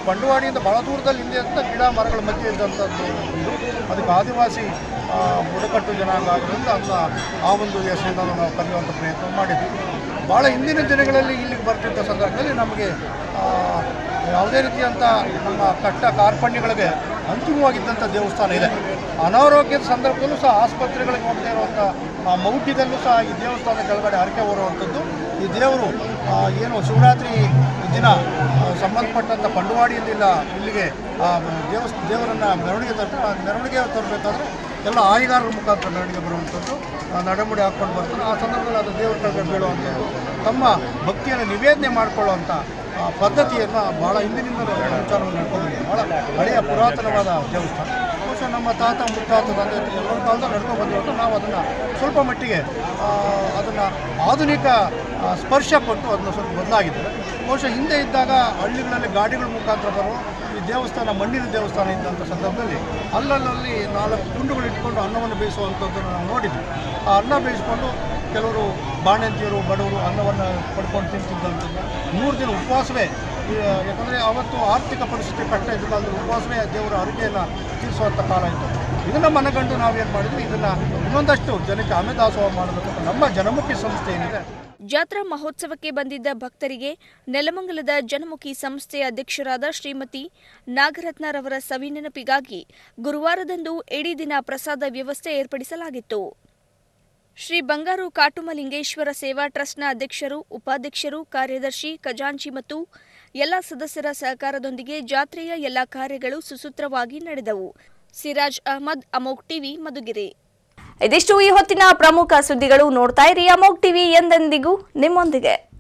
ಬಂಡವಾಡಿಯಿಂದ ಬಹಳ ದೂರದಲ್ಲಿ ಹಿಂದೆ ಅಂತ ಗಿಡ ಮರಗಳ ಮಧ್ಯೆ ಇದ್ದಂಥದ್ದು ಇದು ಅದಕ್ಕೆ ಆದಿವಾಸಿ ಆ, ಬುಡಕಟ್ಟು ಜನಾಂಗ ಆಗಿರೋದ್ರಿಂದ ಅಂತ ಆ ಒಂದು ಹೆಸರಿಂದ ನಾವು ಕರೆಯುವಂಥ ಪ್ರಯತ್ನ ಮಾಡಿದ್ವಿ ಭಾಳ ಹಿಂದಿನ ದಿನಗಳಲ್ಲಿ ಇಲ್ಲಿಗೆ ಬರ್ತಿದ್ದ ಸಂದರ್ಭದಲ್ಲಿ ನಮಗೆ ಆ, ಯಾವುದೇ ರೀತಿಯಂಥ ನಮ್ಮ ಕಟ್ಟ ಕಾರ್ಪಣ್ಯಗಳಿಗೆ ಅಂತಿಮವಾಗಿದ್ದಂಥ ದೇವಸ್ಥಾನ ಇದೆ ಅನಾರೋಗ್ಯದ ಸಂದರ್ಭದಲ್ಲೂ ಸಹ ಆಸ್ಪತ್ರೆಗಳಿಗೆ ಹೋಗದೇ ಇರುವಂಥ ಆ ಮೌಢ್ಯದಲ್ಲೂ ಸಹ ಈ ದೇವಸ್ಥಾನ ಕೆಳಗಡೆ ಹರಕೆ ಹೊರುವಂಥದ್ದು ಈ ದೇವರು ಆ, ಏನು ಶಿವರಾತ್ರಿ ದಿನ ಆ, ಸಂಬಂಧಪಟ್ಟಂಥ ಪಂಡುವಾಡಿಯಲ್ಲಿಲ್ಲ ಇಲ್ಲಿಗೆ ಆ ದೇವಸ್ ದೇವರನ್ನು ಮೆರವಣಿಗೆ ತರ ಮೆರವಣಿಗೆ ತರಬೇಕಾದ್ರೆ ಎಲ್ಲ ಆಯಿಗಾರರ ಮುಖಾಂತರ ಮೆರವಣಿಗೆ ಬರುವಂಥದ್ದು ಆ, ನಡಮುಡಿ ಹಾಕ್ಕೊಂಡು ಬರ್ತಾರೆ ಆ ಸಂದರ್ಭದಲ್ಲಿ ಅದು ದೇವರ ಕೆಳಗೆ ಬೀಳುವಂಥದ್ದು ತಮ್ಮ ಭಕ್ತಿಯನ್ನು ನಿವೇದನೆ ಮಾಡಿಕೊಳ್ಳುವಂಥ ಆ ಪದ್ಧತಿಯನ್ನು ಭಾಳ ಹಿಂದಿನಿಂದ ವಿಚಾರವನ್ನು ನಡ್ಕೊಂಡಿದ್ದೀವಿ ಭಾಳ ಹಳೆಯ ಪುರಾತನವಾದ ದೇವಸ್ಥಾನ ಬಹುಶಃ ನಮ್ಮ ತಾತ ಮುತ್ತಾತ ತಂದೆ ಎಲ್ಲರ ಕಾಲದಲ್ಲಿ ನಡ್ಕೊಂಡು ಬಂದಿರೋದು ನಾವು ಅದನ್ನು ಸ್ವಲ್ಪ ಮಟ್ಟಿಗೆ ಅದನ್ನು ಆಧುನಿಕ ಆ, ಸ್ಪರ್ಶ ಕೊಟ್ಟು ಅದನ್ನು ಸ್ವಲ್ಪ ಬದಲಾಗಿದೆ ಬಹುಶಃ ಹಿಂದೆ ಇದ್ದಾಗ ಹಳ್ಳಿಗಳಲ್ಲಿ ಗಾಡಿಗಳ ಮುಖಾಂತರ ಬರೋ ಈ ದೇವಸ್ಥಾನ ಮಣ್ಣಿನ ದೇವಸ್ಥಾನ ಇದ್ದಂಥ ಸಂದರ್ಭದಲ್ಲಿ ಅಲ್ಲಲ್ಲಿ ನಾಲ್ಕು ಗುಂಡುಗಳು ಇಟ್ಕೊಂಡು ಅನ್ನವನ್ನು ಬೇಯಿಸುವಂಥದ್ದನ್ನು ನಾವು ನೋಡಿದ್ವಿ ಆ ಅನ್ನ ಬೇಯಿಸ್ಕೊಂಡು ಕೆಲವರು ಬಾಣಂತಿಯರು ಬಡವರು ಅನ್ನವನ್ನು ಪಡ್ಕೊಂಡು ತಿಂತಿದ್ದಂಥದ್ದು ಮೂರು ದಿನ ಉಪವಾಸವೇ ಈ, ಯಾಕಂದರೆ ಅವತ್ತು ಆರ್ಥಿಕ ಪರಿಸ್ಥಿತಿ ಕಷ್ಟ ಇದ್ದ ಕಾಲದಲ್ಲಿ ಉಪವಾಸವೇ ದೇವರ ಅರಿಕೆಯನ್ನು ತೀರಿಸುವಂಥ ಕಾಲ ಇತ್ತು ಇದನ್ನು ಮನಗಂಡು ನಾವೇನು ಮಾಡಿದ್ವಿ ಇದನ್ನು ಇನ್ನೊಂದಷ್ಟು ಜನಕ್ಕೆ ಅನ್ನದಾಸೋಹ ಮಾಡಬೇಕು ಅಂತ ನಮ್ಮ ಜನಮುಖಿ ಸಂಸ್ಥೆ ಏನಿದೆ ಜಾತ್ರಾ ಮಹೋತ್ಸವಕ್ಕೆ ಬಂದಿದ್ದ ಭಕ್ತರಿಗೆ ನೆಲಮಂಗಲದ ಜನಮುಖಿ ಸಂಸ್ಥೆಯ ಅಧ್ಯಕ್ಷರಾದ ಶ್ರೀಮತಿ ನಾಗರತ್ನರವರ ಸವಿನೆನಪಿಗಾಗಿ ಗುರುವಾರದಂದು ಇಡೀ ದಿನ ಪ್ರಸಾದ ವ್ಯವಸ್ಥೆ ಏರ್ಪಡಿಸಲಾಗಿತ್ತು ಶ್ರೀ ಬಂಗಾರು ಕಾಟುಮಲಿಂಗೇಶ್ವರ ಸೇವಾ ಟ್ರಸ್ಟ್ನ ಅಧ್ಯಕ್ಷರು ಉಪಾಧ್ಯಕ್ಷರು ಕಾರ್ಯದರ್ಶಿ ಖಜಾಂಚಿ ಮತ್ತು ಎಲ್ಲ ಸದಸ್ಯರ ಸಹಕಾರದೊಂದಿಗೆ ಜಾತ್ರೆಯ ಎಲ್ಲ ಕಾರ್ಯಗಳು ಸುಸೂತ್ರವಾಗಿ ನಡೆದವು ಸಿರಾಜ್ ಅಹಮದ್ ಅಮೋಕ್ ಟಿವಿ ಮಧುಗಿರಿ ಇದಿಷ್ಟು ಈ ಹೊತ್ತಿನ ಪ್ರಮುಖ ಸುದ್ದಿಗಳು ನೋಡ್ತಾ ಇರಿ ಅಮೋಕ್ ಟಿವಿ ಎಂದೆಂದಿಗೂ ನಿಮ್ಮೊಂದಿಗೆ